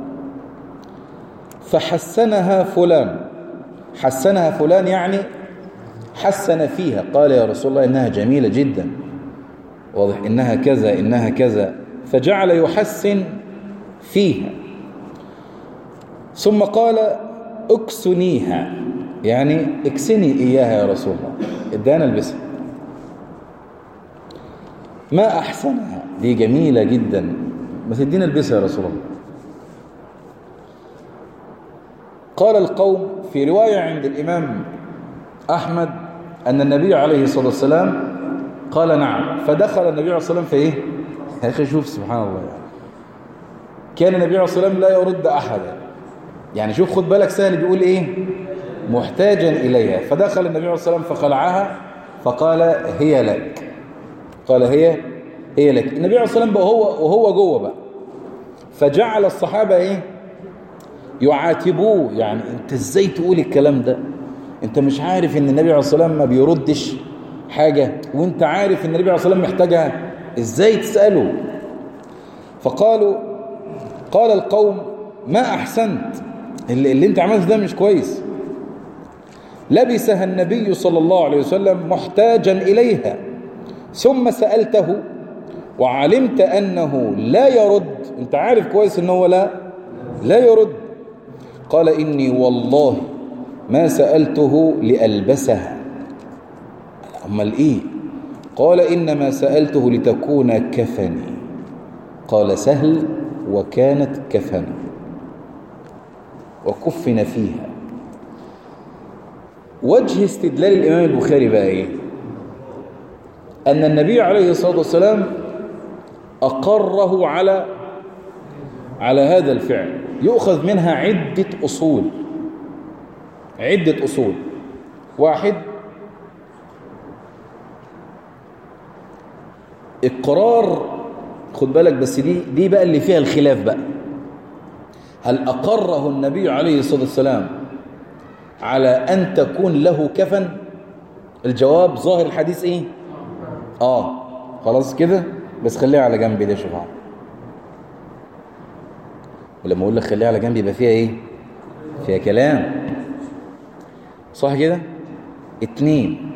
فحسنها فلان حسنها فلان يعني حسن فيها قال يا رسول الله إنها جميلة جدا واضح إنها كذا إنها كذا فجعل يحسن فيها ثم قال اكسنيها يعني اكسني إياها يا رسول الله ادانا البسها ما أحسنها دي جميلة جدا ما تدينا البسها يا رسول الله قال القوم في رواية عند الإمام أحمد أن النبي عليه الصلاة والسلام قال نعم فدخل النبي عليه الصلاة والسلام في إيه يا أخي شوف سبحان الله يعني كان النبي عليه الصلاة والسلام لا يرد أحدا يعني شوف خد بالك سهل بيقول إيه محتاجا إليها فدخل النبي عليه الصلاة والسلام فخلعها فقال هي لك قال هي هي لك النبي عليه الصلاة والسلام بقى هو وهو جوه بقى فجعل الصحابة إيه يعاتبوه يعني انت ازاي تقول الكلام ده انت مش عارف ان النبي عليه الصلاة والسلام ما بيردش حاجة وانت عارف ان النبي عليه الصلاة والسلام محتاجها ازاي تسأله فقالوا قال القوم ما احسنت اللي, اللي انت عملت ده مش كويس لبسها النبي صلى الله عليه وسلم محتاجا إليها ثم سألته وعلمت أنه لا يرد انت عارف كويس انه لا لا يرد قال إني والله ما سألته لألبسها أمال إيه قال إنما سألته لتكون كفني قال سهل وكانت كفنا وكفن فيها وجه استدلال الإمام البخاري بقى إيه أن النبي عليه الصلاة والسلام أقره على على هذا الفعل يؤخذ منها عدة أصول عدة أصول واحد إقرار خد بالك بس دي دي بقى اللي فيها الخلاف بقى هل أقره النبي عليه الصلاة والسلام على أن تكون له كفن الجواب ظاهر الحديث إيه آه خلاص كده بس خليها على جنب ده شوف ولما اقول لك خليها على جنب يبقى فيها ايه فيها كلام صح كده اتنين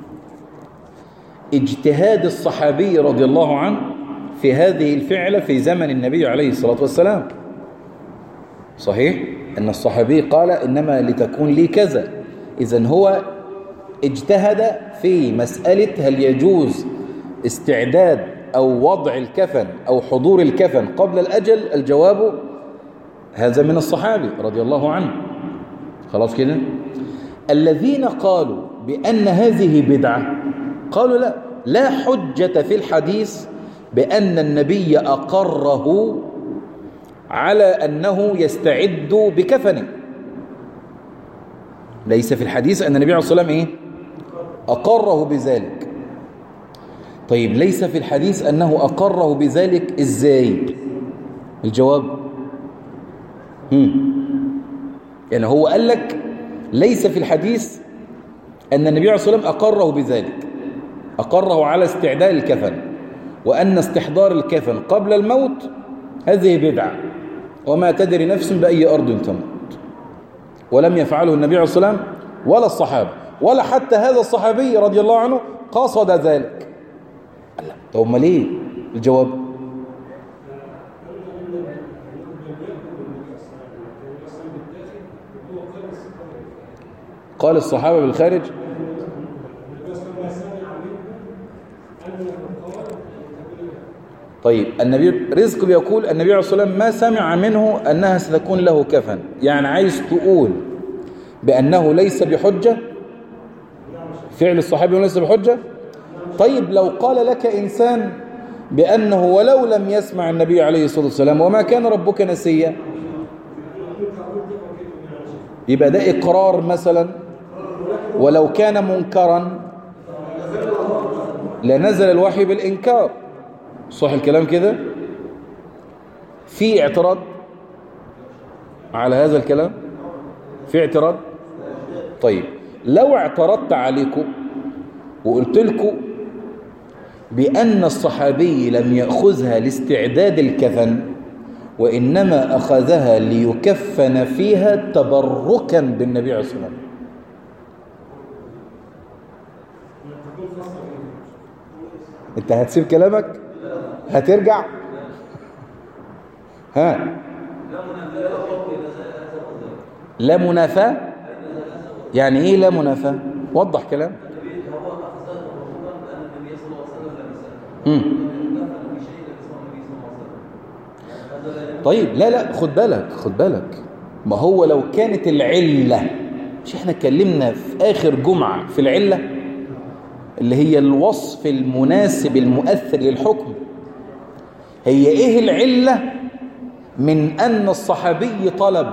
اجتهاد الصحابي رضي الله عنه في هذه الفعلة في زمن النبي عليه الصلاة والسلام صحيح أن الصحابي قال إنما لتكون لي كذا إذا هو اجتهد في مسألة هل يجوز استعداد أو وضع الكفن أو حضور الكفن قبل الأجل الجواب هذا من الصحابي رضي الله عنه خلاص كده الذين قالوا بأن هذه بدعة قالوا لا لا حجة في الحديث بأن النبي أقره على أنه يستعد بكفنه ليس في الحديث أن النبي عليه الصلاة والسلام إيه؟ أقره بذلك طيب ليس في الحديث أنه أقره بذلك إزاي الجواب هم. يعني هو قال لك ليس في الحديث أن النبي عليه الصلاة والسلام أقره بذلك أقره على استعداد الكفن وأن استحضار الكفن قبل الموت هذه بدعة وما تدري نفس بأي أرض تموت ولم يفعله النبي عليه الصلاة والسلام ولا الصحابة ولا حتى هذا الصحابي رضي الله عنه قصد ذلك طب ما ليه الجواب قال الصحابة بالخارج طيب النبي رزق بيقول النبي عليه الصلاة والسلام ما سمع منه أنها ستكون له كفن يعني عايز تقول بأنه ليس بحجة فعل الصحابي ليس بحجة طيب لو قال لك إنسان بأنه ولو لم يسمع النبي عليه الصلاة والسلام وما كان ربك نسيا يبقى ده إقرار مثلا ولو كان منكرا لنزل الوحي بالإنكار صح الكلام كده في اعتراض على هذا الكلام في اعتراض طيب لو اعترضت عليكم وقلت لكم بأن الصحابي لم يأخذها لاستعداد الكفن وإنما أخذها ليكفن فيها تبركا بالنبي عليه الصلاة والسلام انت هتسيب كلامك هترجع ها لا منافاة يعني ايه لا منافاة وضح كلام مم. طيب لا لا خد بالك خد بالك ما هو لو كانت العلة مش احنا اتكلمنا في آخر جمعة في العلة اللي هي الوصف المناسب المؤثر للحكم هي ايه العلة من أن الصحابي طلب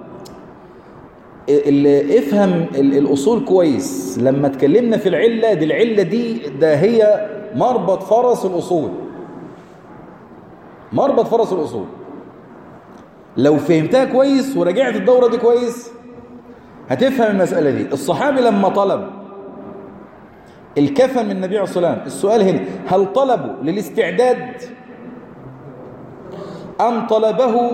اللي افهم الأصول كويس لما اتكلمنا في العلة دي العلة دي ده هي مربط فرس الأصول مربط فرس الأصول لو فهمتها كويس ورجعت الدورة دي كويس هتفهم المسألة دي الصحابي لما طلب الكفن من النبي عليه الصلاة والسلام السؤال هنا هل طلبوا للاستعداد أم طلبه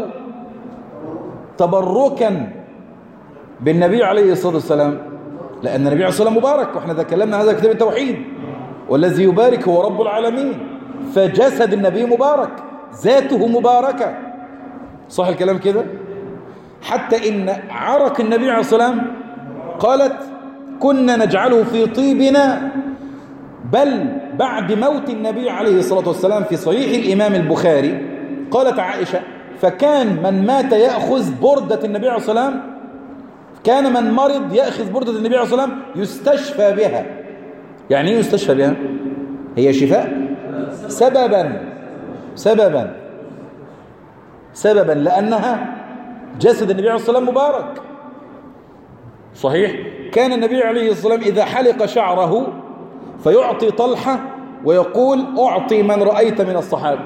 تبركا بالنبي عليه الصلاة والسلام لأن النبي عليه الصلاة والسلام مبارك وإحنا تكلمنا هذا كتاب التوحيد والذي يبارك هو رب العالمين فجسد النبي مبارك ذاته مباركة صح الكلام كده حتى إن عرق النبي عليه الصلاة والسلام قالت كنا نجعله في طيبنا بل بعد موت النبي عليه الصلاة والسلام في صحيح الإمام البخاري قالت عائشة فكان من مات يأخذ بردة النبي عليه الصلاة والسلام كان من مرض يأخذ بردة النبي عليه الصلاة والسلام يستشفى بها يعني ايه يستشفى بها هي شفاء سببا سببا سببا لأنها جسد النبي عليه الصلاة والسلام مبارك صحيح كان النبي عليه الصلاة والسلام إذا حلق شعره فيعطي طلحة ويقول أعطي من رأيت من الصحابة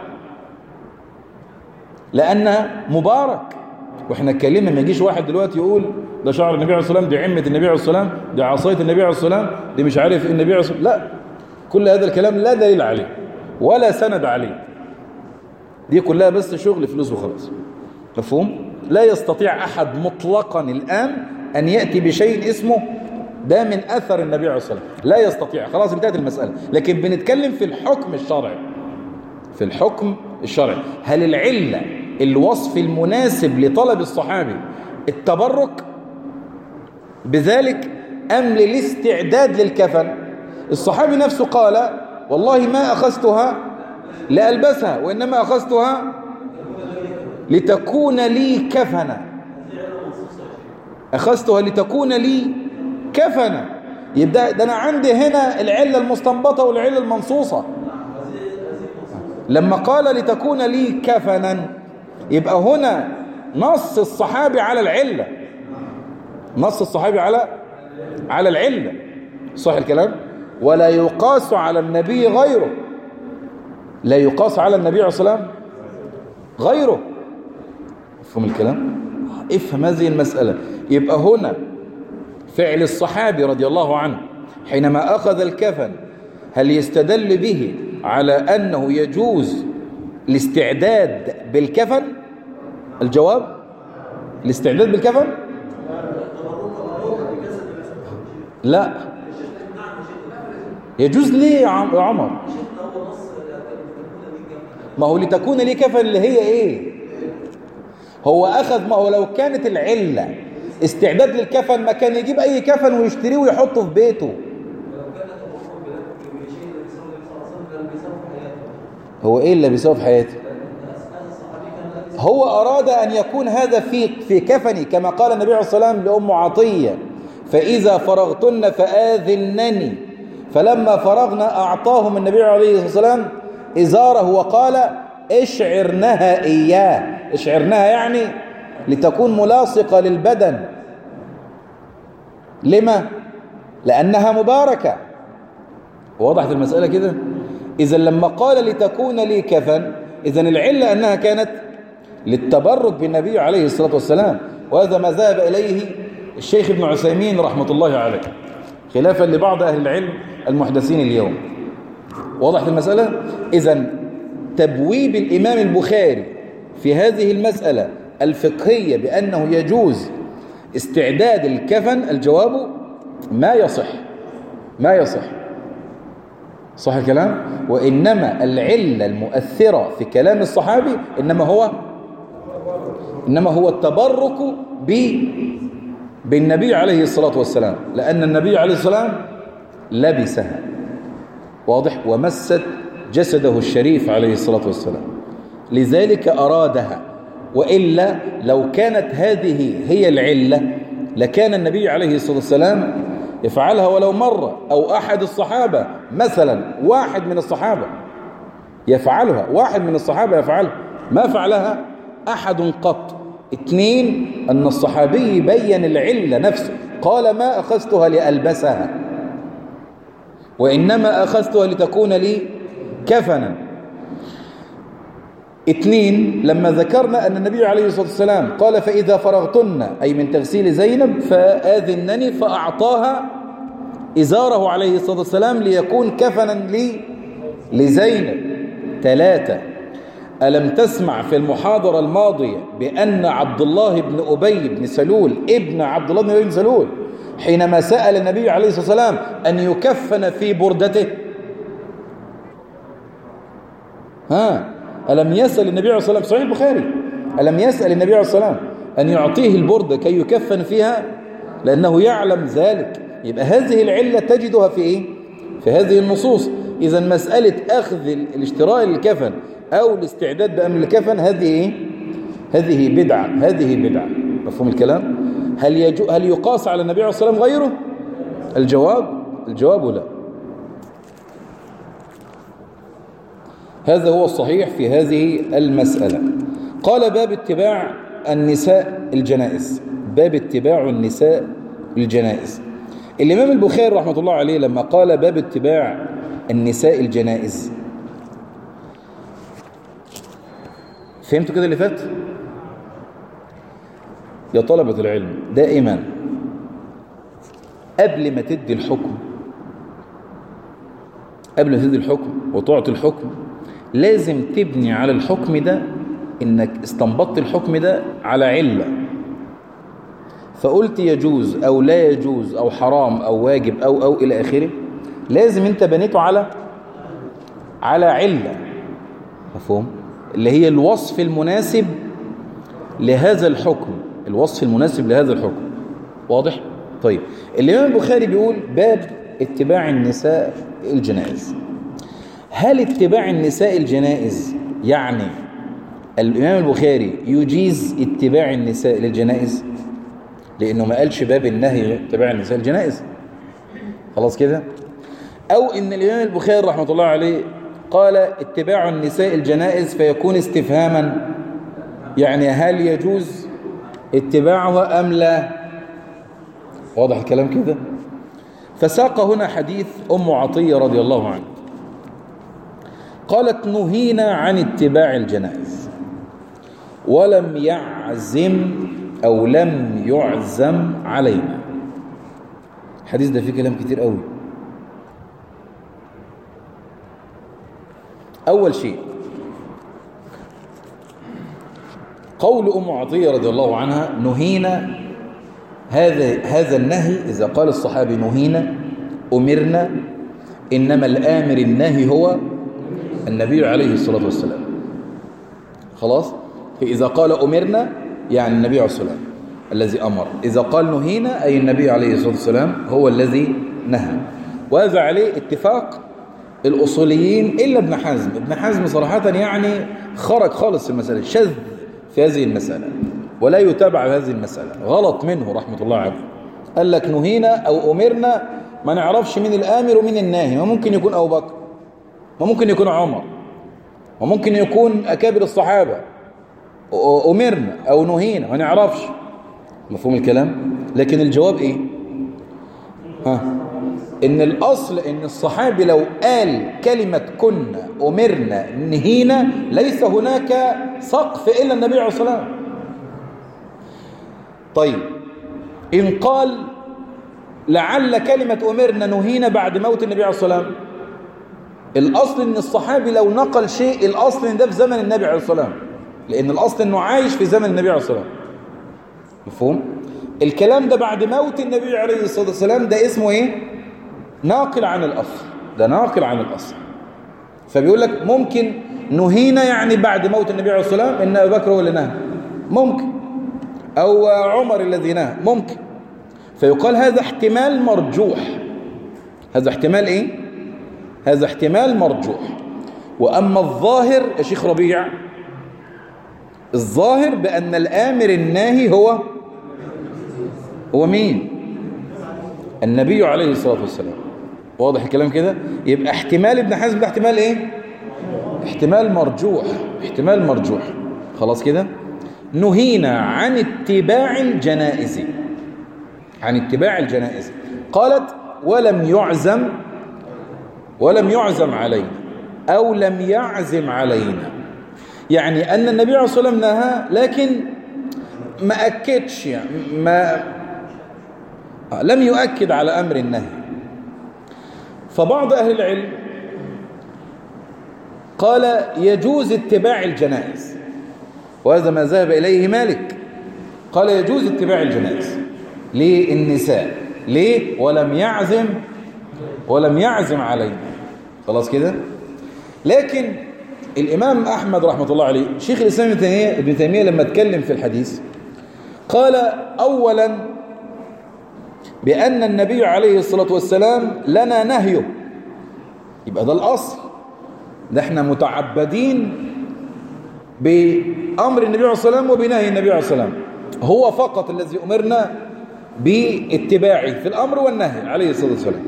لأنها مبارك واحنا اتكلمنا ما يجيش واحد دلوقتي يقول ده شعر النبي عليه الصلاة والسلام دي عمة النبي عليه الصلاة والسلام دي عصاية النبي عليه الصلاة والسلام دي مش عارف النبي عليه الصلاة والسلام لا كل هذا الكلام لا دليل عليه ولا سند عليه دي كلها بس شغل فلوس وخلاص مفهوم لا يستطيع أحد مطلقا الآن أن يأتي بشيء اسمه ده من أثر النبي عليه الصلاة والسلام لا يستطيع خلاص انتهت المسألة لكن بنتكلم في الحكم الشرعي في الحكم الشرعي هل العلة الوصف المناسب لطلب الصحابي التبرك بذلك أم للاستعداد للكفن الصحابي نفسه قال والله ما أخذتها لألبسها وإنما أخذتها لتكون لي كفنا أخذتها لتكون لي كفنا يبدأ ده أنا عندي هنا العلة المستنبطة والعلة المنصوصة لما قال لتكون لي كفنا يبقى هنا نص الصحابي على العلة نص الصحابي على على العلة صح الكلام ولا يقاس على النبي غيره لا يقاس على النبي عليه الصلاة والسلام غيره افهم الكلام افهم هذه المسألة يبقى هنا فعل الصحابي رضي الله عنه حينما أخذ الكفن هل يستدل به على أنه يجوز الاستعداد بالكفن الجواب الاستعداد بالكفن لا يجوز ليه يا عمر ما هو لتكون لي كفن اللي هي ايه هو اخذ ما هو لو كانت العلة استعداد للكفن ما كان يجيب اي كفن ويشتريه ويحطه في بيته هو ايه اللي بيسوي في حياته هو اراد ان يكون هذا في في كفني كما قال النبي عليه الصلاه والسلام لام عطيه فاذا فرغتن فاذنني فلما فرغنا اعطاهم النبي عليه الصلاه والسلام ازاره وقال اشعرنها اياه اشعرنها يعني لتكون ملاصقه للبدن لما لانها مباركه وضحت المساله كده إذا لما قال لتكون لي كفن إذا العلة أنها كانت للتبرك بالنبي عليه الصلاة والسلام وهذا ما ذهب إليه الشيخ ابن عثيمين رحمة الله عليه خلافا لبعض أهل العلم المحدثين اليوم وضحت المسألة إذا تبويب الإمام البخاري في هذه المسألة الفقهية بأنه يجوز استعداد الكفن الجواب ما يصح ما يصح صح الكلام وإنما العلة المؤثرة في كلام الصحابي إنما هو إنما هو التبرك ب بالنبي عليه الصلاة والسلام لأن النبي عليه الصلاة والسلام لبسها واضح ومست جسده الشريف عليه الصلاة والسلام لذلك أرادها وإلا لو كانت هذه هي العلة لكان النبي عليه الصلاة والسلام يفعلها ولو مرة أو أحد الصحابة مثلا واحد من الصحابة يفعلها واحد من الصحابة يفعلها ما فعلها أحد قط اثنين أن الصحابي بين العلة نفسه قال ما أخذتها لألبسها وإنما أخذتها لتكون لي كفنا اثنين لما ذكرنا أن النبي عليه الصلاة والسلام قال فإذا فرغتن أي من تغسيل زينب فآذنني فأعطاها إزاره عليه الصلاة والسلام ليكون كفنا لي لزينب ثلاثة ألم تسمع في المحاضرة الماضية بأن عبد الله بن أبي بن سلول ابن عبد الله بن أبي بن سلول حينما سأل النبي عليه الصلاة والسلام أن يكفن في بردته ها ألم يسأل النبي عليه الصلاة والسلام صحيح البخاري ألم يسأل النبي عليه الصلاة والسلام أن يعطيه البردة كي يكفن فيها لأنه يعلم ذلك يبقى هذه العلة تجدها في إيه؟ في هذه النصوص إذا مسألة أخذ الاشتراء الكفن أو الاستعداد بأمر الكفن هذه إيه؟ هذه بدعة هذه بدعة مفهوم الكلام هل, يجو هل يقاس على النبي عليه الصلاة والسلام غيره الجواب الجواب لا هذا هو الصحيح في هذه المسألة قال باب اتباع النساء الجنائز باب اتباع النساء الجنائز الإمام البخاري رحمة الله عليه لما قال باب اتباع النساء الجنائز فهمتوا كده اللي فات يا طلبة العلم دائما قبل ما تدي الحكم قبل ما تدي الحكم وتعطي الحكم لازم تبني على الحكم ده انك استنبطت الحكم ده على علة فقلت يجوز او لا يجوز او حرام او واجب او او الى اخره لازم انت بنيته على على علة مفهوم اللي هي الوصف المناسب لهذا الحكم الوصف المناسب لهذا الحكم واضح طيب الامام البخاري بيقول باب اتباع النساء الجنائز هل اتباع النساء الجنائز يعني الإمام البخاري يجيز اتباع النساء للجنائز لأنه ما قالش باب النهي اتباع النساء الجنائز خلاص كده أو إن الإمام البخاري رحمة الله عليه قال اتباع النساء الجنائز فيكون استفهاما يعني هل يجوز اتباعها أم لا واضح الكلام كده فساق هنا حديث أم عطية رضي الله عنها قالت نهينا عن اتباع الجنائز ولم يعزم أو لم يعزم علينا الحديث ده فيه كلام كتير قوي أول شيء قول أم عطية رضي الله عنها نهينا هذا هذا النهي إذا قال الصحابي نهينا أمرنا إنما الآمر النهي هو النبي عليه الصلاة والسلام خلاص فإذا قال أمرنا يعني النبي عليه الصلاة والسلام الذي أمر إذا قال نهينا أي النبي عليه الصلاة والسلام هو الذي نهى وهذا عليه اتفاق الأصوليين إلا ابن حزم ابن حزم صراحة يعني خرج خالص في المسألة شذ في هذه المسألة ولا يتابع هذه المسألة غلط منه رحمة الله عليه قال لك نهينا أو أمرنا ما نعرفش مين الآمر ومين الناهي ما ممكن يكون أبو بكر ما ممكن يكون عمر وممكن يكون أكابر الصحابة أمرنا أو نهينا ما نعرفش مفهوم الكلام لكن الجواب إيه ها إن الأصل إن الصحابي لو قال كلمة كنا أمرنا نهينا ليس هناك سقف إلا النبي عليه الصلاة والسلام طيب إن قال لعل كلمة أمرنا نهينا بعد موت النبي عليه الصلاة والسلام الأصل إن الصحابي لو نقل شيء الأصل إن ده في زمن النبي عليه الصلاة والسلام لأن الأصل إنه عايش في زمن النبي عليه الصلاة والسلام مفهوم؟ الكلام ده بعد موت النبي عليه الصلاة والسلام ده اسمه إيه؟ ناقل عن الأصل ده ناقل عن الأصل فبيقول لك ممكن نهينا يعني بعد موت النبي عليه الصلاة والسلام إن أبو بكر هو اللي نهى ممكن أو عمر الذي نهى ممكن فيقال هذا احتمال مرجوح هذا احتمال إيه؟ هذا احتمال مرجوح وأما الظاهر يا شيخ ربيع الظاهر بأن الآمر الناهي هو هو مين النبي عليه الصلاة والسلام واضح الكلام كده يبقى احتمال ابن حزم ده احتمال ايه احتمال مرجوح احتمال مرجوح خلاص كده نهينا عن اتباع الجنائز عن اتباع الجنائز قالت ولم يعزم ولم يعزم علينا أو لم يعزم علينا يعني أن النبي عليه الصلاة والسلام نهى لكن ما أكدش يعني ما لم يؤكد على أمر النهي فبعض أهل العلم قال يجوز اتباع الجنائز وهذا ما ذهب إليه مالك قال يجوز اتباع الجنائز للنساء ليه ولم يعزم ولم يعزم عليه خلاص كده لكن الإمام أحمد رحمة الله عليه شيخ الإسلام ابن تيمية, ابن تيمية لما اتكلم في الحديث قال أولا بأن النبي عليه الصلاة والسلام لنا نهيه يبقى ده الأصل ده احنا متعبدين بأمر النبي عليه الصلاة والسلام وبنهي النبي عليه الصلاة والسلام هو فقط الذي أمرنا باتباعه في الأمر والنهي عليه الصلاة والسلام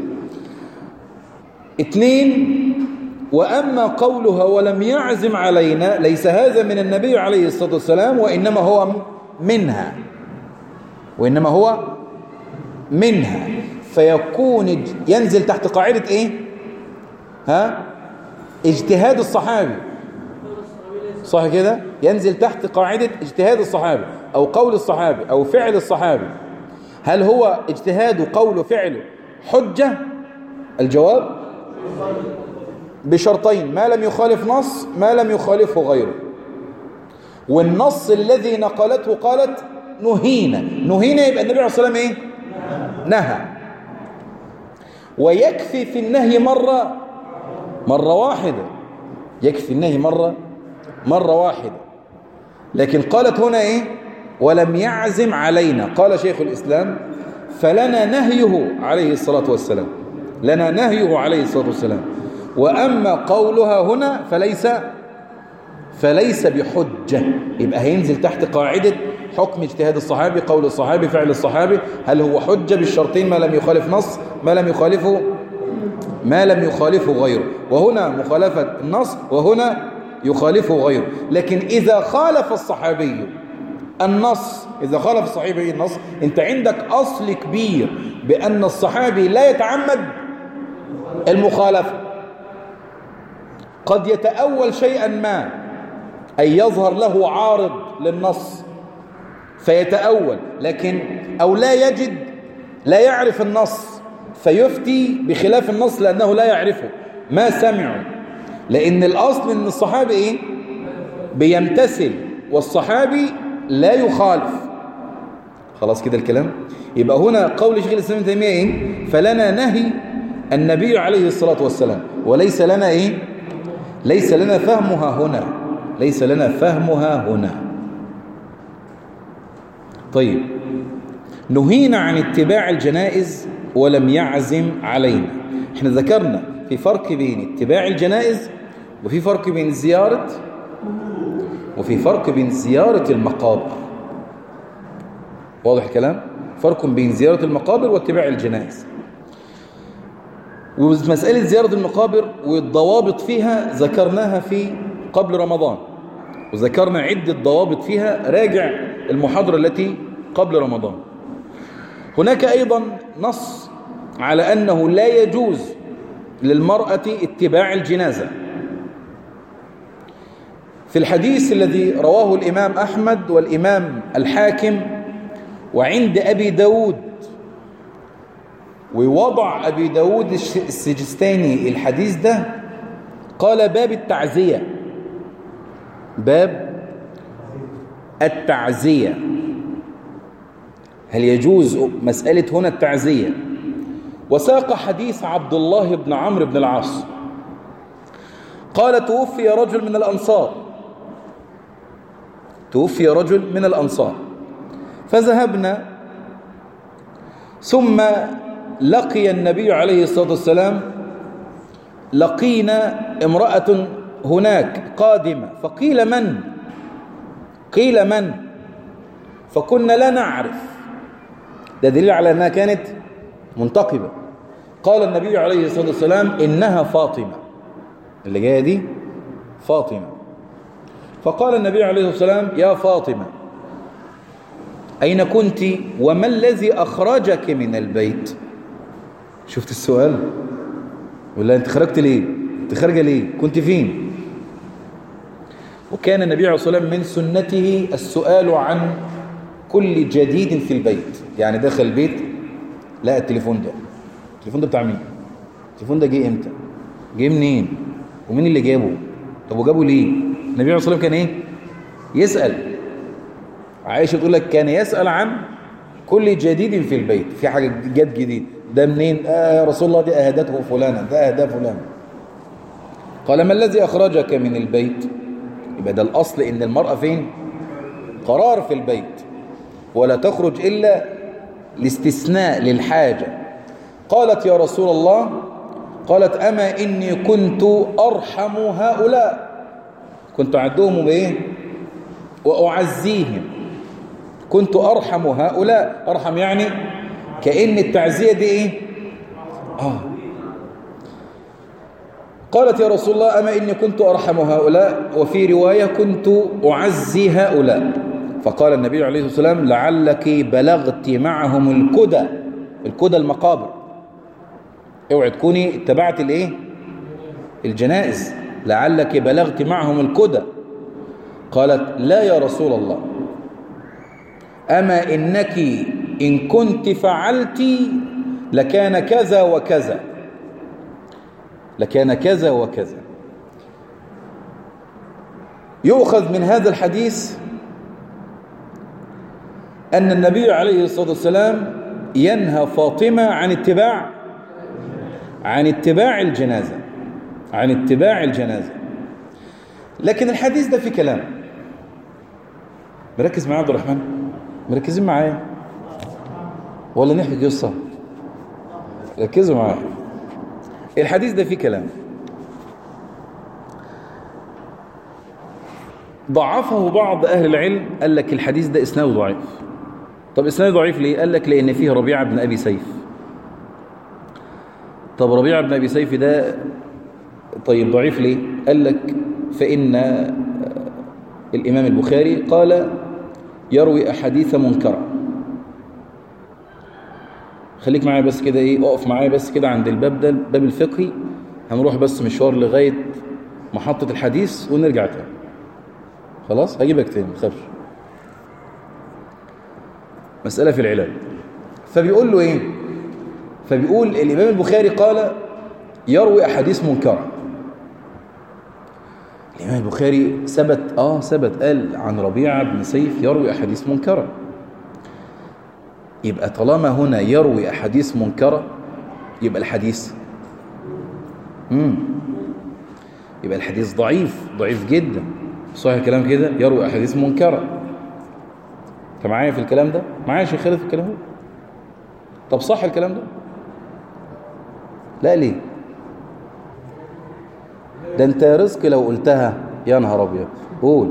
اثنين وأما قولها ولم يعزم علينا ليس هذا من النبي عليه الصلاة والسلام وإنما هو منها وإنما هو منها فيكون ينزل تحت قاعدة إيه ها اجتهاد الصحابي صح كده ينزل تحت قاعدة اجتهاد الصحابي أو قول الصحابي أو فعل الصحابي هل هو اجتهاد قول فعله حجة الجواب بشرطين ما لم يخالف نص ما لم يخالفه غيره والنص الذي نقلته قالت نهينا نهينا يبقى النبي عليه الصلاة والسلام ايه نهى ويكفي في النهي مرة مرة واحدة يكفي النهي مرة مرة واحدة لكن قالت هنا ايه ولم يعزم علينا قال شيخ الإسلام فلنا نهيه عليه الصلاة والسلام لنا نهيه عليه الصلاة والسلام وأما قولها هنا فليس فليس بحجة يبقى هينزل تحت قاعدة حكم اجتهاد الصحابي قول الصحابي فعل الصحابي هل هو حجة بالشرطين ما لم يخالف نص ما لم يخالفه ما لم يخالفه غيره وهنا مخالفة النص وهنا يخالفه غيره لكن إذا خالف الصحابي النص إذا خالف الصحابي النص أنت عندك أصل كبير بأن الصحابي لا يتعمد المخالفة قد يتأول شيئا ما أي يظهر له عارض للنص فيتأول لكن أو لا يجد لا يعرف النص فيفتي بخلاف النص لأنه لا يعرفه ما سمعه لأن الأصل أن الصحابي إيه؟ بيمتثل والصحابي لا يخالف خلاص كده الكلام يبقى هنا قول شيخ الإسلام ابن تيمية إيه؟ فلنا نهي النبي عليه الصلاة والسلام وليس لنا إيه ليس لنا فهمها هنا ليس لنا فهمها هنا طيب نهينا عن اتباع الجنائز ولم يعزم علينا احنا ذكرنا في فرق بين اتباع الجنائز وفي فرق بين زيارة وفي فرق بين زيارة المقابر واضح الكلام فرق بين زيارة المقابر واتباع الجنائز ومسألة زيارة المقابر والضوابط فيها ذكرناها في قبل رمضان وذكرنا عدة ضوابط فيها راجع المحاضرة التي قبل رمضان هناك أيضا نص على أنه لا يجوز للمرأة اتباع الجنازة في الحديث الذي رواه الإمام أحمد والإمام الحاكم وعند أبي داود ووضع أبي داود السجستاني الحديث ده قال باب التعزية باب التعزية هل يجوز مسألة هنا التعزية وساق حديث عبد الله بن عمرو بن العاص قال توفي رجل من الأنصار توفي رجل من الأنصار فذهبنا ثم لقي النبي عليه الصلاة والسلام لقينا امرأة هناك قادمة فقيل من قيل من فكنا لا نعرف ده دليل على أنها كانت منتقبة قال النبي عليه الصلاة والسلام إنها فاطمة اللي جاية دي فاطمة فقال النبي عليه الصلاة والسلام يا فاطمة أين كنت وما الذي أخرجك من البيت شفت السؤال ولا أنت خرجت ليه أنت خارجة ليه كنت فين وكان النبي عليه الصلاة والسلام من سنته السؤال عن كل جديد في البيت يعني دخل البيت لقى التليفون ده التليفون ده بتاع مين التليفون ده جه امتى جه منين ومين اللي جابه طب وجابه ليه النبي عليه الصلاة والسلام كان ايه يسأل عائشة تقول لك كان يسأل عن كل جديد في البيت في حاجة جد جديد ده منين آه يا رسول الله دي أهدته فلانة ده أهدى فلان قال ما الذي أخرجك من البيت يبقى ده الأصل إن المرأة فين قرار في البيت ولا تخرج إلا لاستثناء للحاجة قالت يا رسول الله قالت أما إني كنت أرحم هؤلاء كنت أعدهم بإيه وأعزيهم كنت أرحم هؤلاء أرحم يعني كأن التعزية دي إيه آه قالت يا رسول الله أما إني كنت أرحم هؤلاء وفي رواية كنت أعزي هؤلاء فقال النبي عليه الصلاة والسلام لعلك بلغت معهم الكدى الكدى المقابر اوعي تكوني اتبعت الايه الجنائز لعلك بلغت معهم الكدى قالت لا يا رسول الله أما إنك إن كنت فعلت لكان كذا وكذا لكان كذا وكذا يؤخذ من هذا الحديث أن النبي عليه الصلاة والسلام ينهى فاطمة عن اتباع عن اتباع الجنازة عن اتباع الجنازة لكن الحديث ده فيه كلام مركز معايا عبد الرحمن مركزين معايا ولا نحكي قصة ركزوا معايا الحديث ده فيه كلام ضعفه بعض أهل العلم قال لك الحديث ده إسناده ضعيف طب إسناده ضعيف ليه؟ قال لك لأن فيه ربيعة بن أبي سيف طب ربيع بن أبي سيف ده طيب ضعيف ليه قال لك فإن الإمام البخاري قال يروي أحاديث منكرة خليك معايا بس كده ايه اقف معايا بس كده عند الباب ده الباب الفقهي هنروح بس مشوار لغاية محطة الحديث ونرجع تاني خلاص هجيبك تاني ما تخافش مسألة في العلاج فبيقول له ايه فبيقول الإمام البخاري قال يروي أحاديث منكرة الإمام البخاري ثبت آه ثبت قال عن ربيعة بن سيف يروي أحاديث منكرة يبقى طالما هنا يروي أحاديث منكرة يبقى الحديث مم. يبقى الحديث ضعيف ضعيف جدا صحيح الكلام كده يروي أحاديث منكرة انت معايا في الكلام ده معايا شيخ خالد في الكلام ده طب صح الكلام ده لا ليه ده انت يا رزق لو قلتها يا نهار ابيض قول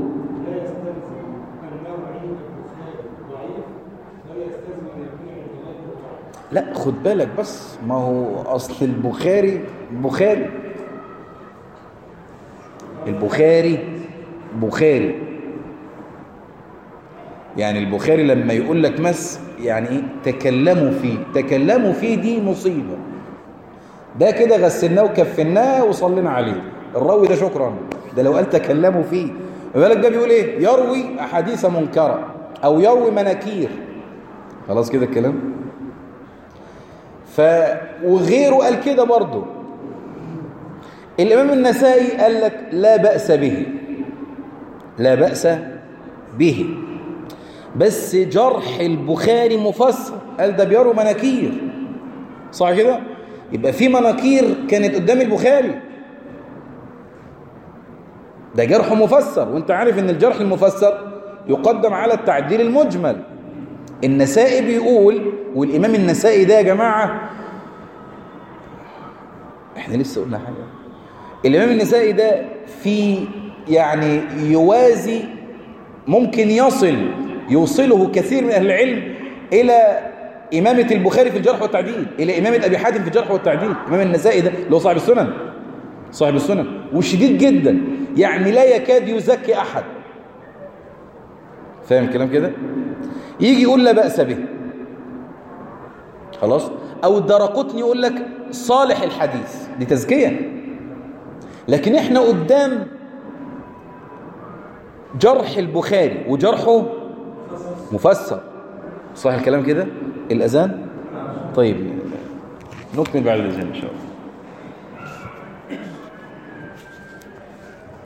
لا خد بالك بس ما هو اصل البخاري بخاري البخاري بخاري يعني البخاري لما يقول لك مس يعني ايه تكلموا فيه تكلموا فيه دي مصيبة ده كده غسلناه وكفناه وصلينا عليه الراوي ده شكرا ده لو قال تكلموا فيه بالك ده بيقول ايه يروي احاديث منكرة او يروي مناكير خلاص كده الكلام ف وغيره قال كده برضه الامام النسائي قال لك لا بأس به لا بأس به بس جرح البخاري مفسر قال ده بيروي مناكير صح كده يبقى في مناكير كانت قدام البخاري ده جرح مفسر وانت عارف ان الجرح المفسر يقدم على التعديل المجمل النسائي بيقول والامام النسائي ده يا جماعة احنا لسه قلنا حاجة الامام النسائي ده في يعني يوازي ممكن يصل يوصله كثير من اهل العلم الى إمامة البخاري في الجرح والتعديل إلى إمامة أبي حاتم في الجرح والتعديل إمام النسائي ده اللي هو صاحب السنن صاحب السنن وشديد جدا يعني لا يكاد يزكي أحد فاهم الكلام كده يجي يقول لا بأس به خلاص أو الدرقطني يقول لك صالح الحديث دي تزكية لكن احنا قدام جرح البخاري وجرحه مفسر صح الكلام كده الأذان طيب نكمل بعد الأذان إن شاء الله